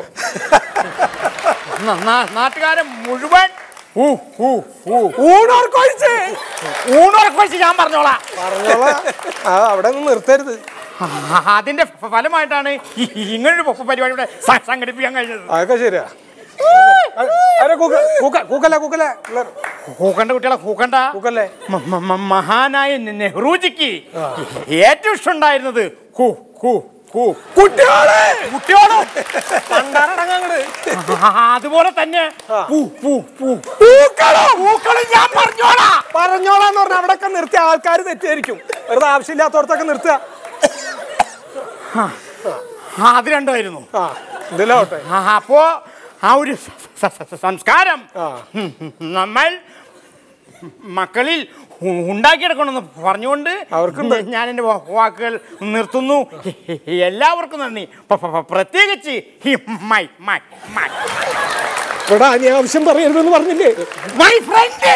ന- നാ- നാട്ടുകാരെ മുഴുവൻ ഊ, ഊ, ഊ. ഊണോർക്കൊഴിച്ച് ഊണുറക്കം വെച്ച് ഞാൻ പറഞ്ഞോളാം പറഞ്ഞോളാം ആ അവിടെ നിന്ന് നിർത്തരുത് ആ, അതിന്റെ ഫ- ഫലമായിട്ടാണ് ഈ- ഈ ഇങ്ങനൊരു പ- പരിപാടി ഇവിടെ സ- സംഘടിപ്പിക്കാൻ കഴിഞ്ഞത് അതൊക്കെ ശരിയാ അരെ കൂക്ക കൂക്ക കൂക്കല്ലേ കൂക്കല്ലേ പിള്ളേർ കൂക്കണ്ട കുട്ടികളെ കൂക്കണ്ട കൂക്കല്ലേ മ- മ- മ- മഹാനായ നെ- നെഹ്റുജിക്ക് ഏറ്റവും ഇഷ്ടമുണ്ടായിരുന്നത് കൂ കൂ കൂ കുട്ടികളെ കുട്ടിയോടും പണ്ടാറടങ്ങാങ്ങട് അതുപോലെ തന്നെ പൂ പൂ പൂ പൂക്കളോ പൂക്കളും ഞാൻ പറഞ്ഞോളാം പറഞ്ഞോളാന്ന് പറഞ്ഞ അവിടെയൊക്കെ നിർത്തിയ ആൾക്കാർ തെറ്റിയായിരിക്കും വെറുതെ ആവശ്യമില്ലാത്തടത്തൊക്കെ നിർത്തുക ആ, അത് രണ്ടുമായിരുന്നു ആ ഇതിലോട്ടെ ആ, അപ്പോ ആ ഒരു സ- സ- സ- സംസ്കാരം ആ. ഉം, നമ്മൾ മക്കളിൽ ഉ- ഉണ്ടാക്കിയെടുക്കണമെന്ന് പറഞ്ഞുകൊണ്ട് അവർക്കുണ്ട്. ഞാൻ എൻ്റെ വാ- വാക്കുകൾ നിർത്തുന്നു എല്ലാവർക്കും നന്ദി പ- പ- പ- പ്രത്യേകിച്ച് ഈ മൈ മൈ മൈ ഇവിടെ അനാവശ്യം പറയരുതെന്ന് പറഞ്ഞില്ലേ മൈ ഫ്രണ്ട്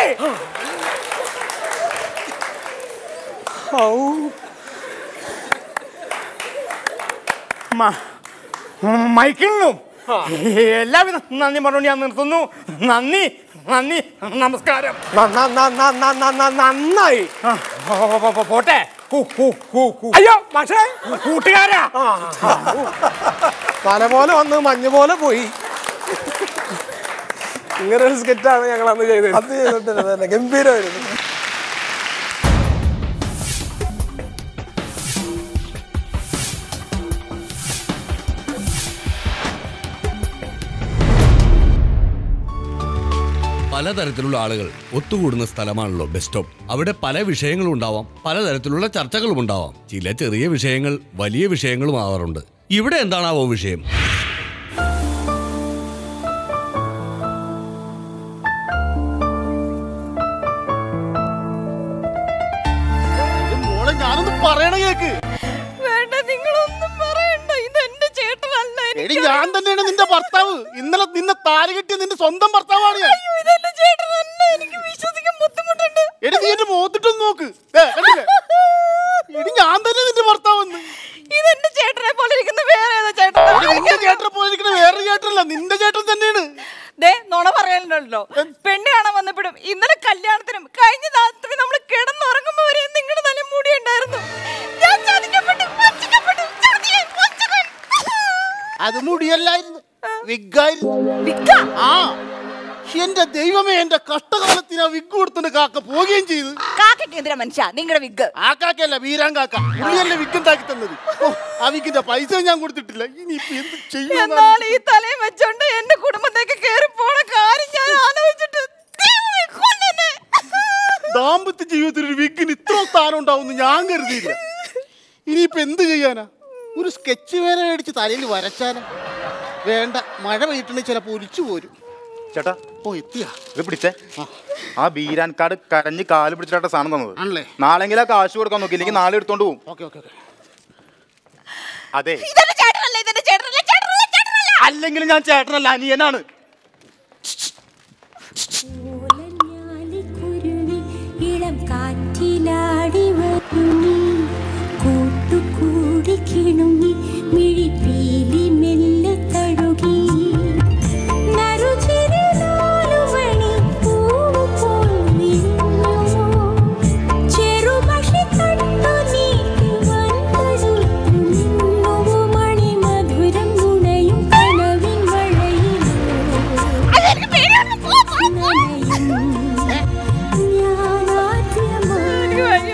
മൈക്കിളിനും എല്ലാവിധ നന്ദി പറഞ്ഞു ഞാൻ നിർത്തുന്നു നന്ദി നന്ദി നമസ്കാരം ന- ന- ന- ന- ന- ന- ന- നന്നായി ആ, പോ- പോ- പോ- പോ- പോട്ടെ കു- കു- കു- കു- അയ്യോ പക്ഷേ കൂട്ടുകാരാ തല പോലെ വന്ന് മഞ്ഞ് പോലെ പോയി ഇങ്ങനെ ഒരു സ്കെറ്റാണ് ഞങ്ങൾ അന്ന് ചെയ്തത് അത് ചെയ്തിട്ടില്ല ഗംഭീരമായിരുന്നു പലതരത്തിലുള്ള ആളുകൾ ഒത്തുകൂടുന്ന സ്ഥലമാണല്ലോ ബസ് സ്റ്റോപ്പ് അവിടെ പല വിഷയങ്ങളും ഉണ്ടാവാം പലതരത്തിലുള്ള ചർച്ചകളും ഉണ്ടാവാം ചില ചെറിയ വിഷയങ്ങൾ വലിയ വിഷയങ്ങളും ആവാറുണ്ട് ഇവിടെ എന്താണാവോ വിഷയം മോളെ ഞാനൊന്ന് പറയണ കേക്ക് വേണ്ട നിങ്ങളൊന്നും പറയണ്ട ഇത് എന്റെ ചേട്ടനല്ല എടി എനിക്ക് ഞാൻ തന്നെയാണ് നിന്റെ ഭർത്താവ് ഇന്നലെ നിന്നെ താരി കെട്ടിയ നിന്റെ സ്വന്തം ഭർത്താവാണ് ഞാൻ അയ്യോ, ഇതെന്റെ ചേട്ടനല്ല എനിക്ക് വിശ്വസിക്കാൻ ബുദ്ധിമുട്ടുണ്ട് എടി നീ എന്റെ മുഖത്തിട്ടൊന്ന് നോക്ക് ദേ, കണ്ടില്ലേ? എടി ഞാൻ തന്നെ നിന്റെ ഭർത്താവെന്ന് ഇതെന്റെ ചേട്ടനെ പോലെ ഇരിക്കുന്ന വേറെ ഏതാ എടി, ചേട്ടനാ നിന്റെ ചേട്ടനെ പോലെ ഇരിക്കുന്ന വേറൊരു ചേട്ടനല്ല നിന്റെ ചേട്ടൻ തന്നെയാണ് ദേ നുണ പറയാനുണ്ടല്ലോ പെണ്ണ് കാണാൻ വന്നപ്പോഴും ഇന്നലെ കല്യാണത്തിനും കഴിഞ്ഞ രാത്രി നമ്മൾ കിടന്നുറങ്ങുമ്പോ വരെ നിങ്ങളുടെ തല മൂടി ഉണ്ടായിരുന്നു ഞാൻ ചതിക്കപ്പെട്ടു വഞ്ചിക്കപ്പെട്ടു ചതിയൻ, വഞ്ചകൻ. അത് മുടിയല്ലായിരുന്നു വിഗായിരുന്നു വിക്ക, ആ എന്റെ ദൈവമേ എന്റെ കഷ്ടകാലത്തിന് ആ വിഗ് കൊടുത്തിട്ട് കാക്ക പോവുകയും ചെയ്തു കാക്കയ്ക്ക് എന്തിനാ മനുഷ്യ നിങ്ങളുടെ വിഗ് ആ കാക്കയല്ല വീരാൻ കാക്ക പുള്ളിയല്ലേ വിഗ് ഉണ്ടാക്കി തന്നത് ഓ, ആ വിഗിന്റെ പൈസ ഞാൻ കൊടുത്തിട്ടില്ല ഇനി ഇപ്പൊ എന്ത് ചെയ്യുമെന്നാണ് എന്നാൽ ഈ തലയും വെച്ചോണ്ട് എന്റെ കുടുംബത്തേക്ക് കേറി പോണ കാര്യം ഞാൻ ആലോചിച്ചിട്ട് ദൈവമേ, കൊന്നെന്നെ. ദാമ്പത്യ ജീവിതത്തിൽ ഒരു വിഗിന് ഇത്ര സ്ഥാനം ഉണ്ടാവും ഞാൻ കരുതിയില്ല ഇനിയിപ്പോ എന്ത് ചെയ്യാനാ ഒരു സ്കെച്ച് വേറെ മേടിച്ച് തലയിൽ വരച്ചാലാ വേണ്ട മഴ പെയ്യിട്ടുണ്ടെങ്കിൽ ചിലപ്പോ ഒലിച്ചു പോരും ചേട്ടാ ഓ എത്തിയാ ഇത് പിടിച്ചേ ആ ബീരാൻ കാർഡ് കരഞ്ഞ് കാല് പിടിച്ചിട്ടാ സാധനം തന്നത് ആണല്ലേ? നാളെങ്കിലും ആ കാശ് കൊടുക്കാൻ നോക്കി ഇല്ലെങ്കിൽ നാളെ എടുത്തോണ്ട് പോകും ഓക്കെ ഓക്കെ ഓക്കെ അതെ ഇതെന്റെ ചേട്ടനല്ല ഇതെന്റെ ചേട്ടനല്ല ചേട്ടനല്ല ചേട്ടനല്ല അല്ലെങ്കിലും ഞാൻ ചേട്ടനല്ല അനിയനാണ് ഓലഞ്ഞാലിക്കുരുവി ഇളം കാറ്റിലാടി വരുമീ കൂട്ടുകൂടി കിണുങ്ങി മിഴിപ്പീലി മെല്ലെ തഴുകി നറുചിരി നാലുമണി പൂവ് പോൽ വിരിഞ്ഞു. ചെറുപക്ഷി കണ്ടു നീട്ടി വന്നടുത്തു നിന്നു മണിമധുരം നുണയും കനവിൻ വഴയിലോ അതെനിക്ക് പേടിയാണ്. പോ, പോ, പോ. എനിക്ക് വയ്യ.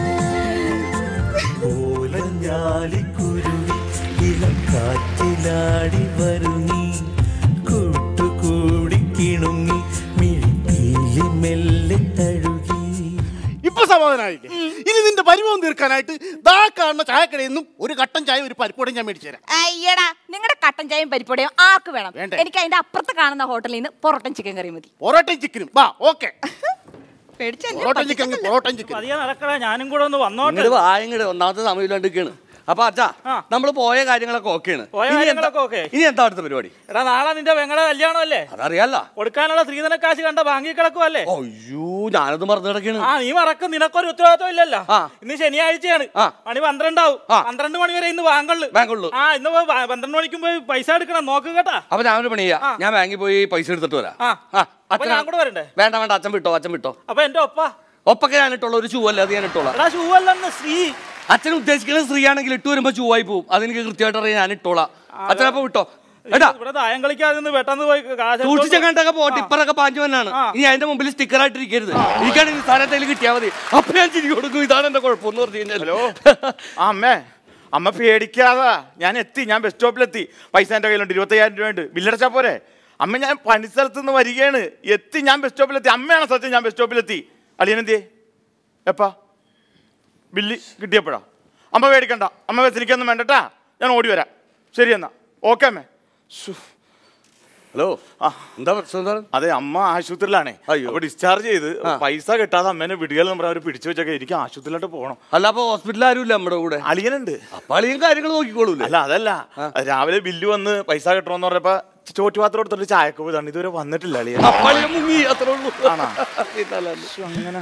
ഓലഞ്ഞാലിക്കുരുവി ഇളം കാറ്റിലാടി വരുങ്ങി കൂട്ടുകൂടി കിണുങ്ങി മിഴിപ്പീലി മെല്ലെ തഴുകി ഇപ്പൊ സമാധാനമായില്ലേ ഇനി നിന്റെ പരിഭവം തീർക്കാനായിട്ട് ദാ കാണുന്ന ചായക്കടയിൽ നിന്നും ഒരു കട്ടൻ ചായ ഒരു പരിപ്പോടെ ഞാൻ മേടിച്ചു തരാം അയ്യടാ നിങ്ങളുടെ കട്ടൻ ചായയും പരിപ്പടയും ആർക്ക് വേണം വേണ്ടേ? എനിക്ക് അതിന്റെ അപ്പുറത്ത് കാണുന്ന ഹോട്ടലിൽ നിന്ന് പൊറോട്ടൻ ചിക്കൻ കറി മതി പൊറോട്ടയും ചിക്കനും വാ ഓക്കെ പേടിച്ചല്ലേ പൊറോട്ടയും ചിക്കൻ പൊറോട്ടയും ചിക്കൻ പതിയെ നടക്കടാ ഞാനും കൂടെ ഒന്ന് വന്നോട്ടെ ഇങ്ങോട്ട് വാ ഇങ്ങോട്ട് ഒന്നാമത്തെ സമയമില്ലാണ്ടിരിക്കാണ് അപ്പൊ അച്ഛാ നമ്മൾ പോയ കാര്യങ്ങളൊക്കെ ഓക്കെയാണ് പോയ ഇനി എന്താ- കാര്യങ്ങളൊക്കെ ഓക്കേ. ഇനി എന്താ അടുത്ത പരിപാടി എടാ നാളെ നിന്റെ പെങ്ങളെ കല്യാണമല്ലേ അതറിയാല്ല കൊടുക്കാനുള്ള സ്ത്രീധന കാശ് കണ്ട ബാങ്കിൽ കിടക്കുവല്ലേ അയ്യോ ഞാനത് മറന്നു കിടക്കാണ് ആ നീ മറക്കും നിനക്കൊരു ഉത്തരവാദിത്വം ഇല്ലല്ലോ ആ. ഇന്ന് ശനിയാഴ്ചയാണ് ആ. മണി പന്ത്രണ്ടാവും ആ. പന്ത്രണ്ട് മണി വരെ ഇന്ന് ബാങ്കുള്ളു ബാങ്കുള്ളു. ആ ഇന്ന് പോയി പ- പന്ത്രണ്ട് മണിക്കും പോയി പൈസ എടുക്കണം നോക്ക് കേട്ടാ അപ്പൊ ഞാൻ ഒരു പണി ചെയ്യാം ആ. ഞാൻ ബാങ്കിൽ പോയി പൈസ എടുത്തിട്ട് വരാം ആ. ആ, അപ്പൊ അച്ഛനാ- ഞാൻ കൂടെ വരണ്ടേ വേണ്ട വേണ്ട അച്ഛൻ വിട്ടോ അച്ഛൻ വിട്ടോ അപ്പൊ എന്റെ ഒപ്പ ഒപ്പൊക്കെ ഞാൻ ഇട്ടോളൂ ഒരു ചൂവല്ല അത് ഞാൻ ഇട്ടോളാം എടാ ഷൂ അല്ലെന്ന് ശ്രീ അച്ഛൻ ഉദ്ദേശിക്കുന്നത് സ്ത്രീ ആണെങ്കിൽ ഇട്ട് വരുമ്പോ ചൂവായി പോവും അതെനിക്ക് കൃത്യമായിട്ട് അറിയാം ഞാൻ ഇട്ടോളാം അച്ഛനപ്പൊ വിട്ടോ എടാ ഇവിടെ ദായം കളിക്കാതെ നിന്ന് പെട്ടെന്ന് പോയി കാശ് സൂക്ഷിച്ച കണ്ടൊക്കെ പോട്ടെ ആ. ഇപ്പറൊക്കെ പാഞ്ചു തന്നെയാണ് ആ. ഇനി അതിന്റെ മുമ്പിൽ സ്റ്റിക്കർ ആയിട്ട് ഇരിക്കരുത് എനിക്കാണെങ്കിൽ സ്ഥാനത്തേക്ക് കിട്ടിയാൽ മതി അപ്പൊ ഞാൻ ചിരി കൊടുക്കും ഇതാണ് എന്റെ കുഴപ്പമെന്ന് പറഞ്ഞു കഴിഞ്ഞാലോ ആ അമ്മേ അമ്മ പേടിക്കാതാ ഞാൻ എത്തി ഞാൻ ബസ് സ്റ്റോപ്പിലെത്തി പൈസ എൻ്റെ കയ്യിലുണ്ട് ഇരുപത്തയ്യായിരം രൂപ ഉണ്ട് ബില്ലടച്ചാ പോരെ അമ്മ ഞാൻ പണിസ്ഥലത്ത് നിന്ന് വരികയാണ് എത്തി ഞാൻ ബസ് സ്റ്റോപ്പിലെത്തി അമ്മയാണ് സത്യം ഞാൻ ബസ് സ്റ്റോപ്പിലെത്തി അളിയനെന്തിയേ എപ്പാ ബില്ല് കിട്ടിയപ്പോഴാ അമ്മ പേടിക്കണ്ട അമ്മ വെച്ചിരിക്കൊന്നും വേണ്ടട്ടാ ഞാൻ ഓടി വരാം ശരി എന്നാ ഓക്കെ അമ്മേ ശ്ശോ. ഹലോ ആ എന്താ പ്രശ്നം എന്താണ് അതെ അമ്മ ആശുപത്രിയിലാണേ അയ്യോ. അപ്പൊ ഡിസ്ചാർജ് ചെയ്ത് ആ. പൈസ കിട്ടാതെ അമ്മേനെ വിടുകയെന്ന് പറഞ്ഞ അവർ പിടിച്ചു വെച്ചൊക്കെ എനിക്ക് ആശുപത്രിയിലോട്ട് പോകണം അല്ല അപ്പൊ ഹോസ്പിറ്റലിൽ ആരും ഇല്ല നമ്മുടെ കൂടെ അളിയനുണ്ട് അപ്പൊ അളിയും കാര്യങ്ങൾ നോക്കിക്കോളൂല്ലേ അല്ല അതല്ല രാവിലെ ബില്ല് വന്ന് പൈസ കിട്ടണമെന്ന് പറഞ്ഞപ്പോ ചോറ്റ് പാത്രം എടുത്തിട്ട് ചായക്ക് പോയതാണ് ഇതുവരെ വന്നിട്ടില്ല അളിയ അപ്പളിയെ മുങ്ങി അത്രേ ഉള്ളൂ ആണോ അങ്ങനെ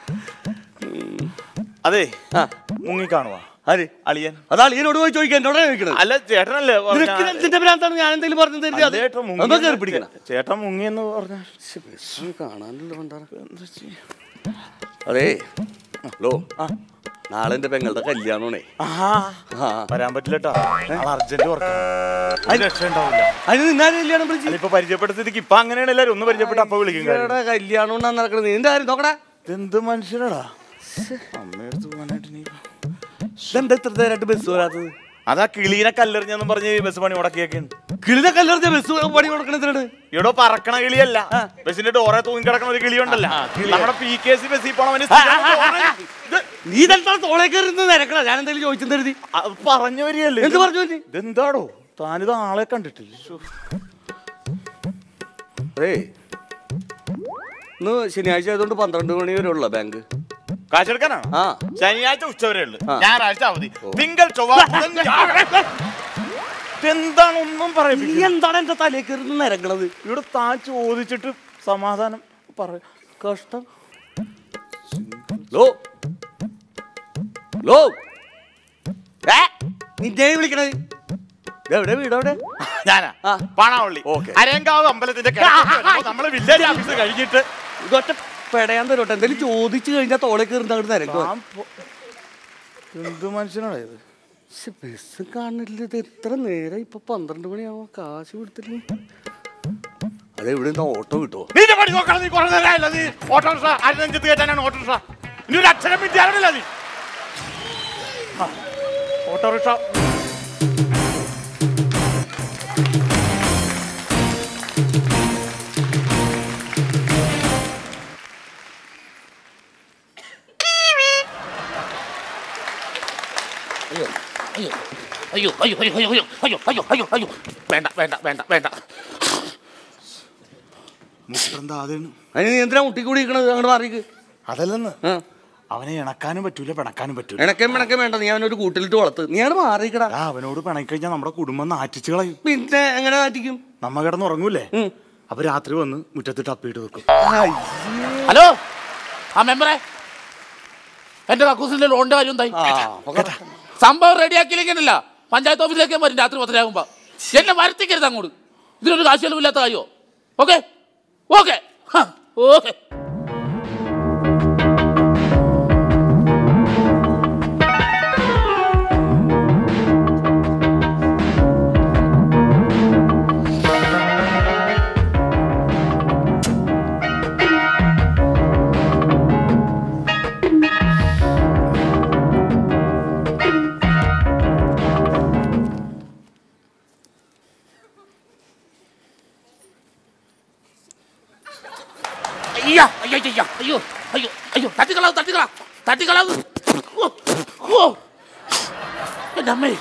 അതെ മുങ്ങി കാണുവാ ആര് അളിയൻ അത് അളിയനോട് പോയി ചോദിക്കാൻ എന്നോടാ ചോദിക്കണത് അല്ല ചേട്ടനല്ലേ പറഞ്ഞ- നിനക്ക് എന്തിന്റെ ഭ്രാന്താണ് ഞാൻ എന്തെങ്കിലും പറഞ്ഞു അല്ല, തരില്ല ചേട്ടൻ അതൊക്കെ മുങ്ങി കയറി പിടിക്കണം ചേട്ടൻ മുങ്ങി എന്ന് പറഞ്ഞ കാണാനല്ലോ അതേ ഹലോ നാളെ എന്റെ പെങ്ങളുടെ കല്യാണമാണേ വരാൻ പറ്റില്ലട്ടാ അർജന്റ് രക്ഷയുണ്ടാവില്ല അതിന് നിന്നാലും കല്യാണം വിളിച്ചു ഇപ്പൊ പരിചയപ്പെടുത്തിക്ക് ഇപ്പൊ അങ്ങനെയാണ് എല്ലാരും ഒന്ന് പരിചയപ്പെട്ട് അപ്പൊ വിളിക്കും കാര്യം. ഇവിടെ കല്യാണം ഉണ്ടാ നടക്കണത് നിന്റെ ആരും നോക്കടാ ഇതെന്ത് മനുഷ്യനാടാ അമ്മയെടുത്ത് പോകാനായിട്ട് നീ ഇതെന്താ ഇത്ര നേരമായിട്ട് ബസ് വരാത്തത് അതാ കിളീനെ കല്ലെറിഞ്ഞെന്നും പറഞ്ഞ് ബസ് പണി മുടക്കിയൊക്കെയാണ് കിളിനെ കല്ലെറിഞ്ഞ ബസ് പണി കൊടുക്കണതിനാണ് ഇവിടെ പറക്കണ കിളിയല്ല ബസിന്റെ ഡോറെ തൂങ്ങി കിടക്കണ ഒരു കിളി ഉണ്ടല്ല നമ്മുടെ പി കെ സി ബസ്സിൽ പോണവന് നീ ഇതെന്താ തോളെ കയറി നിരക്കണ ഞാൻ എന്തെങ്കിലും ചോദിച്ചു തരുതി പറഞ്ഞു വരികയല്ലേ എന്ത് പറഞ്ഞു വരി? ഇതെന്താടോ താനിത് ആളെ കണ്ടിട്ടില്ല ശ്ശോ. അതേ ഇന്ന് ശനിയാഴ്ച ആയതുകൊണ്ട് പന്ത്രണ്ട് മണി വരെ ഉള്ള ബാങ്ക് കാശെടുക്കാനാണ് ആ ശനിയാഴ്ച ഉച്ചവരെ ഉള്ളു ആ. ഞായറാഴ്ച അവധി തിങ്കൾ ചൊവ്വ ബുധൻ, വ്യാഴം. ഇതെന്താണ് ഒന്നും നീ പറയിപ്പിക്കുന്നത് എന്താണ് എന്റെ തലയിൽ കയറി നിരക്കണത് ഇവിടെ താൻ ചോദിച്ചിട്ട് സമാധാനം പറ കഷ്ടം ലോ ലോ ഏ നിന്നെ വിളിക്കണത് ഇത് എവിടെ വീട് എവിടെ ഞാനാ പാണാവള്ളി അരയങ്കാവ് അമ്പലത്തിന്റെ കിഴക്കോട്ട് വരുമ്പോ നമ്മള് വില്ലേജ് ഓഫീസ് കഴിഞ്ഞിട്ട് ഇതൊറ്റ പെടയാൻ തരോട്ടെ എന്തെങ്കിലും ചോദിച്ചു കഴിഞ്ഞാൽ തോളെ കയറി അങ്ങോട്ട് നിരക്കുക താൻ പോ- എന്ത് മനുഷ്യനാണ് ഇത് പക്ഷെ ബസ് കാണില്ല ഇത് എത്ര നേരം ഇപ്പൊ പന്ത്രണ്ട് മണിയാവാ കാശ് കൊടുത്തില്ലേ അതെവിടെ നിന്ന് ഓട്ടോ കിട്ടുമോ നിന്റെ പണി നോക്കണം നീ കുറേ നേരമായില്ല നീ ഓട്ടോറിക്ഷ അരനഞ്ചത്ത് കയറ്റാനാണ് ഓട്ടോറിക്ഷ ഇനി ഒരു അക്ഷരം വിദ്യാലയമില്ല നീ ആ, ഓട്ടോറിക്ഷ അയ്യോ അയ്യോ അയ്യോ അയ്യോ അയ്യോ അയ്യോ അയ്യോ അയ്യോ അയ്യോ അയ്യോ വേണ്ട വേണ്ട വേണ്ട വേണ്ട മുട്ടെന്താ അതിന് അതിന് നീ എന്തിനാ മുട്ടിക്കൂടി നിൽക്കണത് അങ്ങോട്ട് മാറിക്ക് അതല്ലെന്ന് അവനെ ഇണക്കാനും പറ്റൂല പിണക്കാനും പറ്റൂല ഇണക്കം പിണക്കം വേണ്ട നീ അവനൊരു കൂട്ടിലിട്ട് വളർത്ത് നീ അങ്ങോട്ട് മാറിക്കടാ ആ, അവനോട് പിണക്കഴിഞ്ഞാൽ നമ്മുടെ കുടുംബം നാറ്റിച്ച് കളയും പിന്നെ എങ്ങനെ നാറ്റിക്കും നമ്മ കിടന്ന് ഉറങ്ങൂലേ അപ്പൊ രാത്രി വന്ന് മുറ്റത്തിട്ട് അപ്പിയിട്ട് വെക്കും ഹലോ ആ മെമ്പറെ എന്റെ കക്കൂസിന്റെ ലോണിന്റെ കാര്യം എന്തായി സംഭവം റെഡിയാക്കിയില്ലെങ്കിലല്ല പഞ്ചായത്ത് ഓഫീസിലേക്ക് വരും രാത്രി പത്തരയാകുമ്പോ എന്നെ വരുത്തിക്കരുത് അങ്ങോട്ട് ഇതിനൊരു കാശ് ചെലവില്ലാത്ത കാര്യോ ഓക്കെ ഓക്കെ ഓക്കെ അയ്യ അയ്യോ അയ്യോ അയ്യോ അയ്യോ അയ്യോ തട്ടിക്കളാവ് തട്ടിക്കളാ തട്ടിക്കളാവ് ഓ ഓ എൻ്റെ അമ്മേ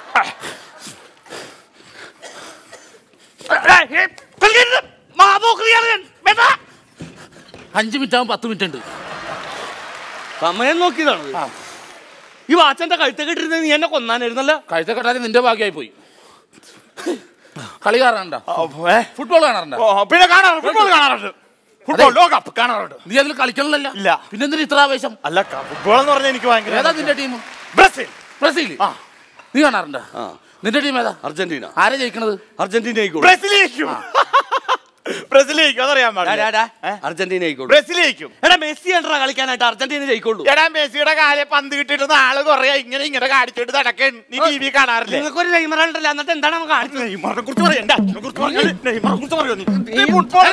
അഞ്ച് മിനിറ്റ് ആകുമ്പോൾ പത്ത് മിനിറ്റ് ഉണ്ട് സമയം നോക്കിയതാണ് ഈ വാച്ചന്റെ കഴുത്തൊക്കെ ഇട്ടിരുന്നത് നീ എന്നെ കൊന്നാനായിരുന്നല്ലോ കഴുത്ത കെട്ടാതെ നിന്റെ ഭാഗ്യമായി പോയി കളി കാണാറുണ്ടോ ഫുട്ബോൾ കാണാറുണ്ടോ പിന്നെ കാണാറുണ്ട് ഫുട്ബോൾ കാണാറുണ്ട് ഫുട്ബോൾ ലോകകപ്പ് കാണാറുണ്ട് നീ അതിൽ കളിക്കണമല്ല ഇല്ല പിന്നെ എന്തിനാ ഇത്ര ആവേശം അല്ല ഫുട്ബോൾ എന്ന് പറഞ്ഞാൽ എനിക്ക് ഭയങ്കര ഏതാ നിന്റെ ടീം ബ്രസീൽ ബ്രസീൽ നീ കാണാറുണ്ടോ നിന്റെ ടീം ഏതാ അർജന്റീന ആരാ ജയിക്കണത് അർജന്റീന ആയിക്കോളും ബ്രസീൽ ജയിക്കും ബ്രസീൽ ജയിക്കും അതറിയാൻ പാടില്ല അർജന്റീന ആയിക്കോളും ബ്രസീൽ ജയിക്കും എടാ മെസ്സി കണ്ടാ കളിക്കാനായിട്ട് അർജന്റീന ജയിക്കുള്ളൂ എടാ മെസ്സിയുടെ കാലെ പന്ത് കിട്ടിയിട്ട് നാള് കൊറേ ഇങ്ങനെ ഇങ്ങനെ കാണിച്ചിട്ട് നടക്കൻ നീ ടി വി കാണാറില്ലേ നിങ്ങൾക്കൊരു നെയ്മർ ഉണ്ടല്ലോ എന്നിട്ട് എന്താണ് നമുക്ക് കാണിച്ചത് നെയ്മറിനെ കുറിച്ച് പറയാം എന്റെ അച്ഛനെ കുറിച്ച് പറഞ്ഞാൽ നെയ്മറിനെ കുറിച്ച് പറയോ നീ? നീ football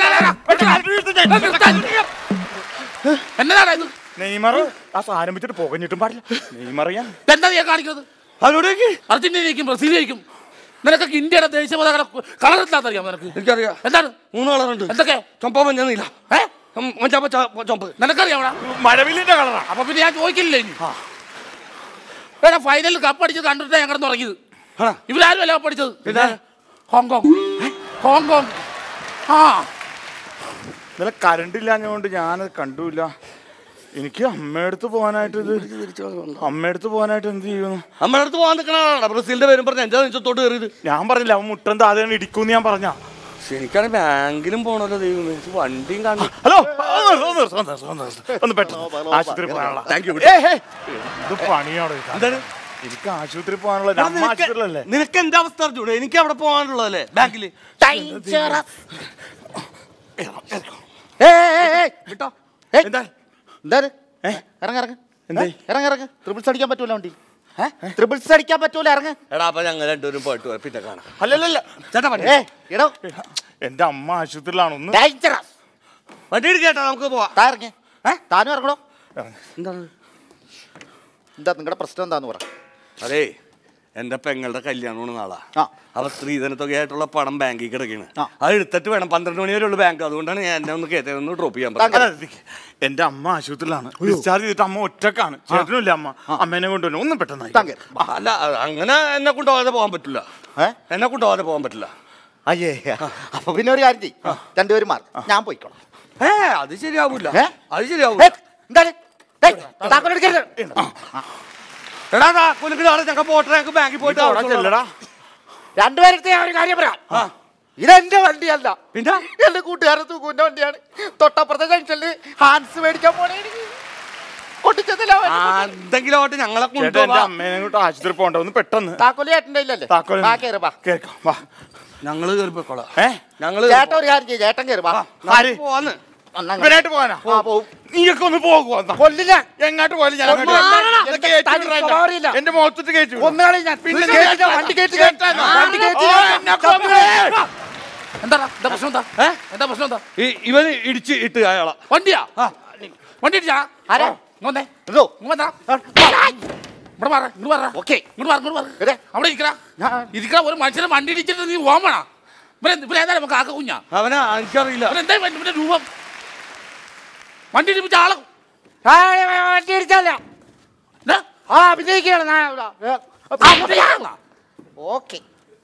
എന്നതാടാ ഇത് നെയ്മർ ആ സാധനം വെച്ചിട്ട് പുകഞ്ഞിട്ടും പാടില്ല നെയ്മർ ഞാൻ എന്താ നീ കാണിക്കുന്നത് അവരോടേക്ക് അർജന്റീന ജയിക്കും ബ്രസീൽ ജയിക്കും നിനക്കൊക്കെ ഇന്ത്യയുടെ ദേശീയ പതാക കളർ ഇല്ലാത്ത അറിയാം നിനക്ക് എനിക്കറിയാം എന്താണ് മൂന്ന് കളറുണ്ട് എന്തൊക്കെ ചൊമ്പ മഞ്ഞ നീല ഏ മഞ്ചാപ്പ ചൊമ്പ് നിനക്കറിയാവടാ മഴവില്ലിന്റെ കളറാ അപ്പൊ പിന്നെ ഞാൻ ചോദിക്കില്ലേ ഇനി എടാ ഫൈനലിൽ കപ്പ് അടിച്ചത് കണ്ടിട്ടാ ഞാൻ കിടന്ന് ഉറങ്ങിയത് ഇവരാരും അല്ല കപ്പ് അടിച്ചത് പിന്നെ? ഹോങ്കോങ് ഹോങ്കോങ് ആ ഇന്നലെ കറണ്ട് ഇല്ലാഞ്ഞതുകൊണ്ട് ഞാനത് കണ്ടുമില്ല എനിക്ക് അമ്മയടുത്ത് പോകാനായിട്ട് ഇത് അമ്മയടുത്ത് പോകാനായിട്ട് എന്ത് ചെയ്യുന്നു നമ്മുടെ അടുത്ത് പോകാൻ നിൽക്കണ ബ്രസീലിന്റെ പേരും പറഞ്ഞ എന്റെ നെഞ്ചത്തോട്ട് കയറിയത് ഞാൻ പറഞ്ഞില്ല അവൻ മുട്ടൻ താഴെ ഇടിക്കൂന്ന് ഞാൻ പറഞ്ഞ എനിക്കാണെങ്കിൽ ബാങ്കിലും പോണല്ലോ ദൈവം എനിക്ക് വണ്ടിയും കാണും ഹലോ ഒന്ന് പെട്ടെന്ന് ആശുപത്രി പോകാനുള്ള താങ്ക് യു ഇത് പണിയാണോ എന്താണ് എനിക്ക് ആശുപത്രി പോകാനുള്ള അമ്മ ആശുപത്രിയിലല്ലേ നിനക്ക് എന്റെ അവസ്ഥ അറിഞ്ഞൂടെ എനിക്ക് അവിടെ പോകാനുള്ളതല്ലേ ബാങ്കില് വിട്ടോ എന്താ എന്താണ് ഇറങ്ങ ഇറങ്ങ എന്തേ? ഇറങ്ങ ഇറങ്ങ ട്രിപ്പിൾസ് അടിക്കാൻ പറ്റൂല വണ്ടി ട്രിപ്പിൾസ് അടിക്കാൻ പറ്റൂല ഇറങ്ങ എടാ അപ്പൊ ഞങ്ങൾ രണ്ടുപേരും പോയിട്ട് വരാം. പിന്നെ കാണാം അല്ലല്ല ചേട്ടാ വണ്ടി ഏ ഇടോ എന്റെ അമ്മ ആശുപത്രിയിലാണ് ഒന്ന് ഡേഞ്ചറസ് വണ്ടി എടുക്കേട്ടാ നമുക്ക് പോവാം താ ഇറങ്ങി താനും ഇറങ്ങണോ എന്താണ് എന്താ നിങ്ങളുടെ പ്രശ്നം എന്താന്ന് പറ അതേ എന്റെ പെങ്ങളുടെ കല്യാണമാണ് നാളെ ആ. അപ്പൊ സ്ത്രീധനത്തൊക്കെയായിട്ടുള്ള പണം ബാങ്കിൽ കിടക്കാണ് അത് എടുത്തിട്ട് വേണം പന്ത്രണ്ട് മണി വരെ ഉള്ളു ബാങ്ക് അതുകൊണ്ടാണ് ഞാൻ എന്നെ ഒന്ന് കയറ്റി ഒന്ന് ഡ്രോപ്പ് ചെയ്യാൻ അല്ല, പറഞ്ഞത് അല്ല, എന്റെ അമ്മ ആശുപത്രിയിലാണ് ഡിസ്ചാർജ് ചെയ്തിട്ട് അമ്മ ഒറ്റക്കാണ് ചേട്ടനുമില്ല അമ്മ അമ്മേനെ കൊണ്ടുവരും ഒന്നും പെട്ടെന്ന് അല്ല അങ്ങനെ എന്നെ കൊണ്ടുപോകാതെ പോകാൻ പറ്റില്ല എന്നെ കൊണ്ടുപോകാതെ പോകാൻ പറ്റില്ല അയ്യേ അപ്പൊ പിന്നെ ഒരു കാര്യം ചെയ്യ് രണ്ടുപേരും മാറി ഞാൻ പോയിക്കോളാം ഏ അത് ശരിയാവൂല ഏ? അത് ശരിയാവൂല എന്താണ് താക്കോലെടുക്കരുത് എടാ താക്കോലിക്ക് നാളെ ഞങ്ങൾ പോട്ടെ ഞങ്ങൾക്ക് ബാങ്കിൽ പോയിട്ട് അവിടെ ചെല്ലടാ രണ്ടുപേരത്തെ ഞാൻ ഒരു കാര്യം പറയാം ഇതെന്റെ വണ്ടിയല്ല പിന്നെ എന്റെ കൂട്ടുകാരൻ തൂക്കുവിന്റെ വണ്ടിയാണ് തൊട്ടപ്പുറത്തെ ജംഗ്ഷനിൽ ഹാൻസ് മേടിക്കാൻ പോണേ കൊട്ടിച്ചതില്ല ആ, എന്തെങ്കിലും ആവട്ടെ ഞങ്ങളെ ചേട്ടാ എന്റെ കൊണ്ടുപോവാ അമ്മേനെ കൊണ്ട് ആശുപത്രി പോകണ്ട ഒന്ന് പെട്ടെന്ന് താക്കോല് ചേട്ടൻ്റെ ഇല്ലല്ലേ താക്കോല് വാ കേറ് വാ കേൾക്കാം വാ ഞങ്ങള് കയറി പോയിക്കോളാം ഏ ഞങ്ങള് ചേട്ടൻ ഒരു കാര്യം ചെയ്യ് ചേട്ടൻ കയറി വാ ആര് പോവാന്ന് ഇവനായിട്ട് പോകാനാ ആ പോവും നീയൊക്കെ ഒന്ന് പോകുവാ കൊല്ലില്ല എങ്ങോട്ട് പോയാലും ഞാൻ ഒന്ന് അങ്ങോട്ട് മാറണം. വരാം. എനിക്ക് എനിക്ക് തനിക്ക് കയറ്റി സ്വഭാവം അറിയില്ല. എന്റെ മുഖത്തിട്ട് കയറ്റി വിടും. ഒന്നുകളി ഞാൻ പിന്നെ പിന്നെ കേറ്റില്ല. വണ്ടി കയറ്റി കേറ്റാനോ? വണ്ടി കയറ്റി ഓ, എന്നെ കൊന്നേ. എന്താ എന്താ പ്രശ്നം എന്താ എന്താ പ്രശ്നം എന്താ ഈ- ഇവന് ഇടിച്ച് ഇട്ട് അയാളെ വണ്ടിയാ വണ്ടി ഇടിച്ചാ ആരാ ഇങ്ങോട്ടേ ഇതോ ഇങ്ങോട്ടാ ഇവിടെ മാറ ഇങ്ങോട്ട് മാറ ഓക്കെ ഇങ്ങോട്ട് മാറ ഇങ്ങോട്ട് മാറ അവിടെ ഇരിക്കടാ ഇരിക്കണ ഒരു മനുഷ്യനെ വണ്ടി ഇടിച്ചിട്ട് നീ ഓമണ ഇവരെ ഇവരെ നമുക്ക് ആക്ക കുഞ്ഞാ അവനെ എനിക്കറിയില്ല ഇവരെന്താ ഇവന്റെ രൂപം വണ്ടി ഇടിപ്പിച്ച ആളെ വണ്ടി ഇടിച്ചല്ല ആ അഭിനയിക്കുകയാണ് ഓക്കെ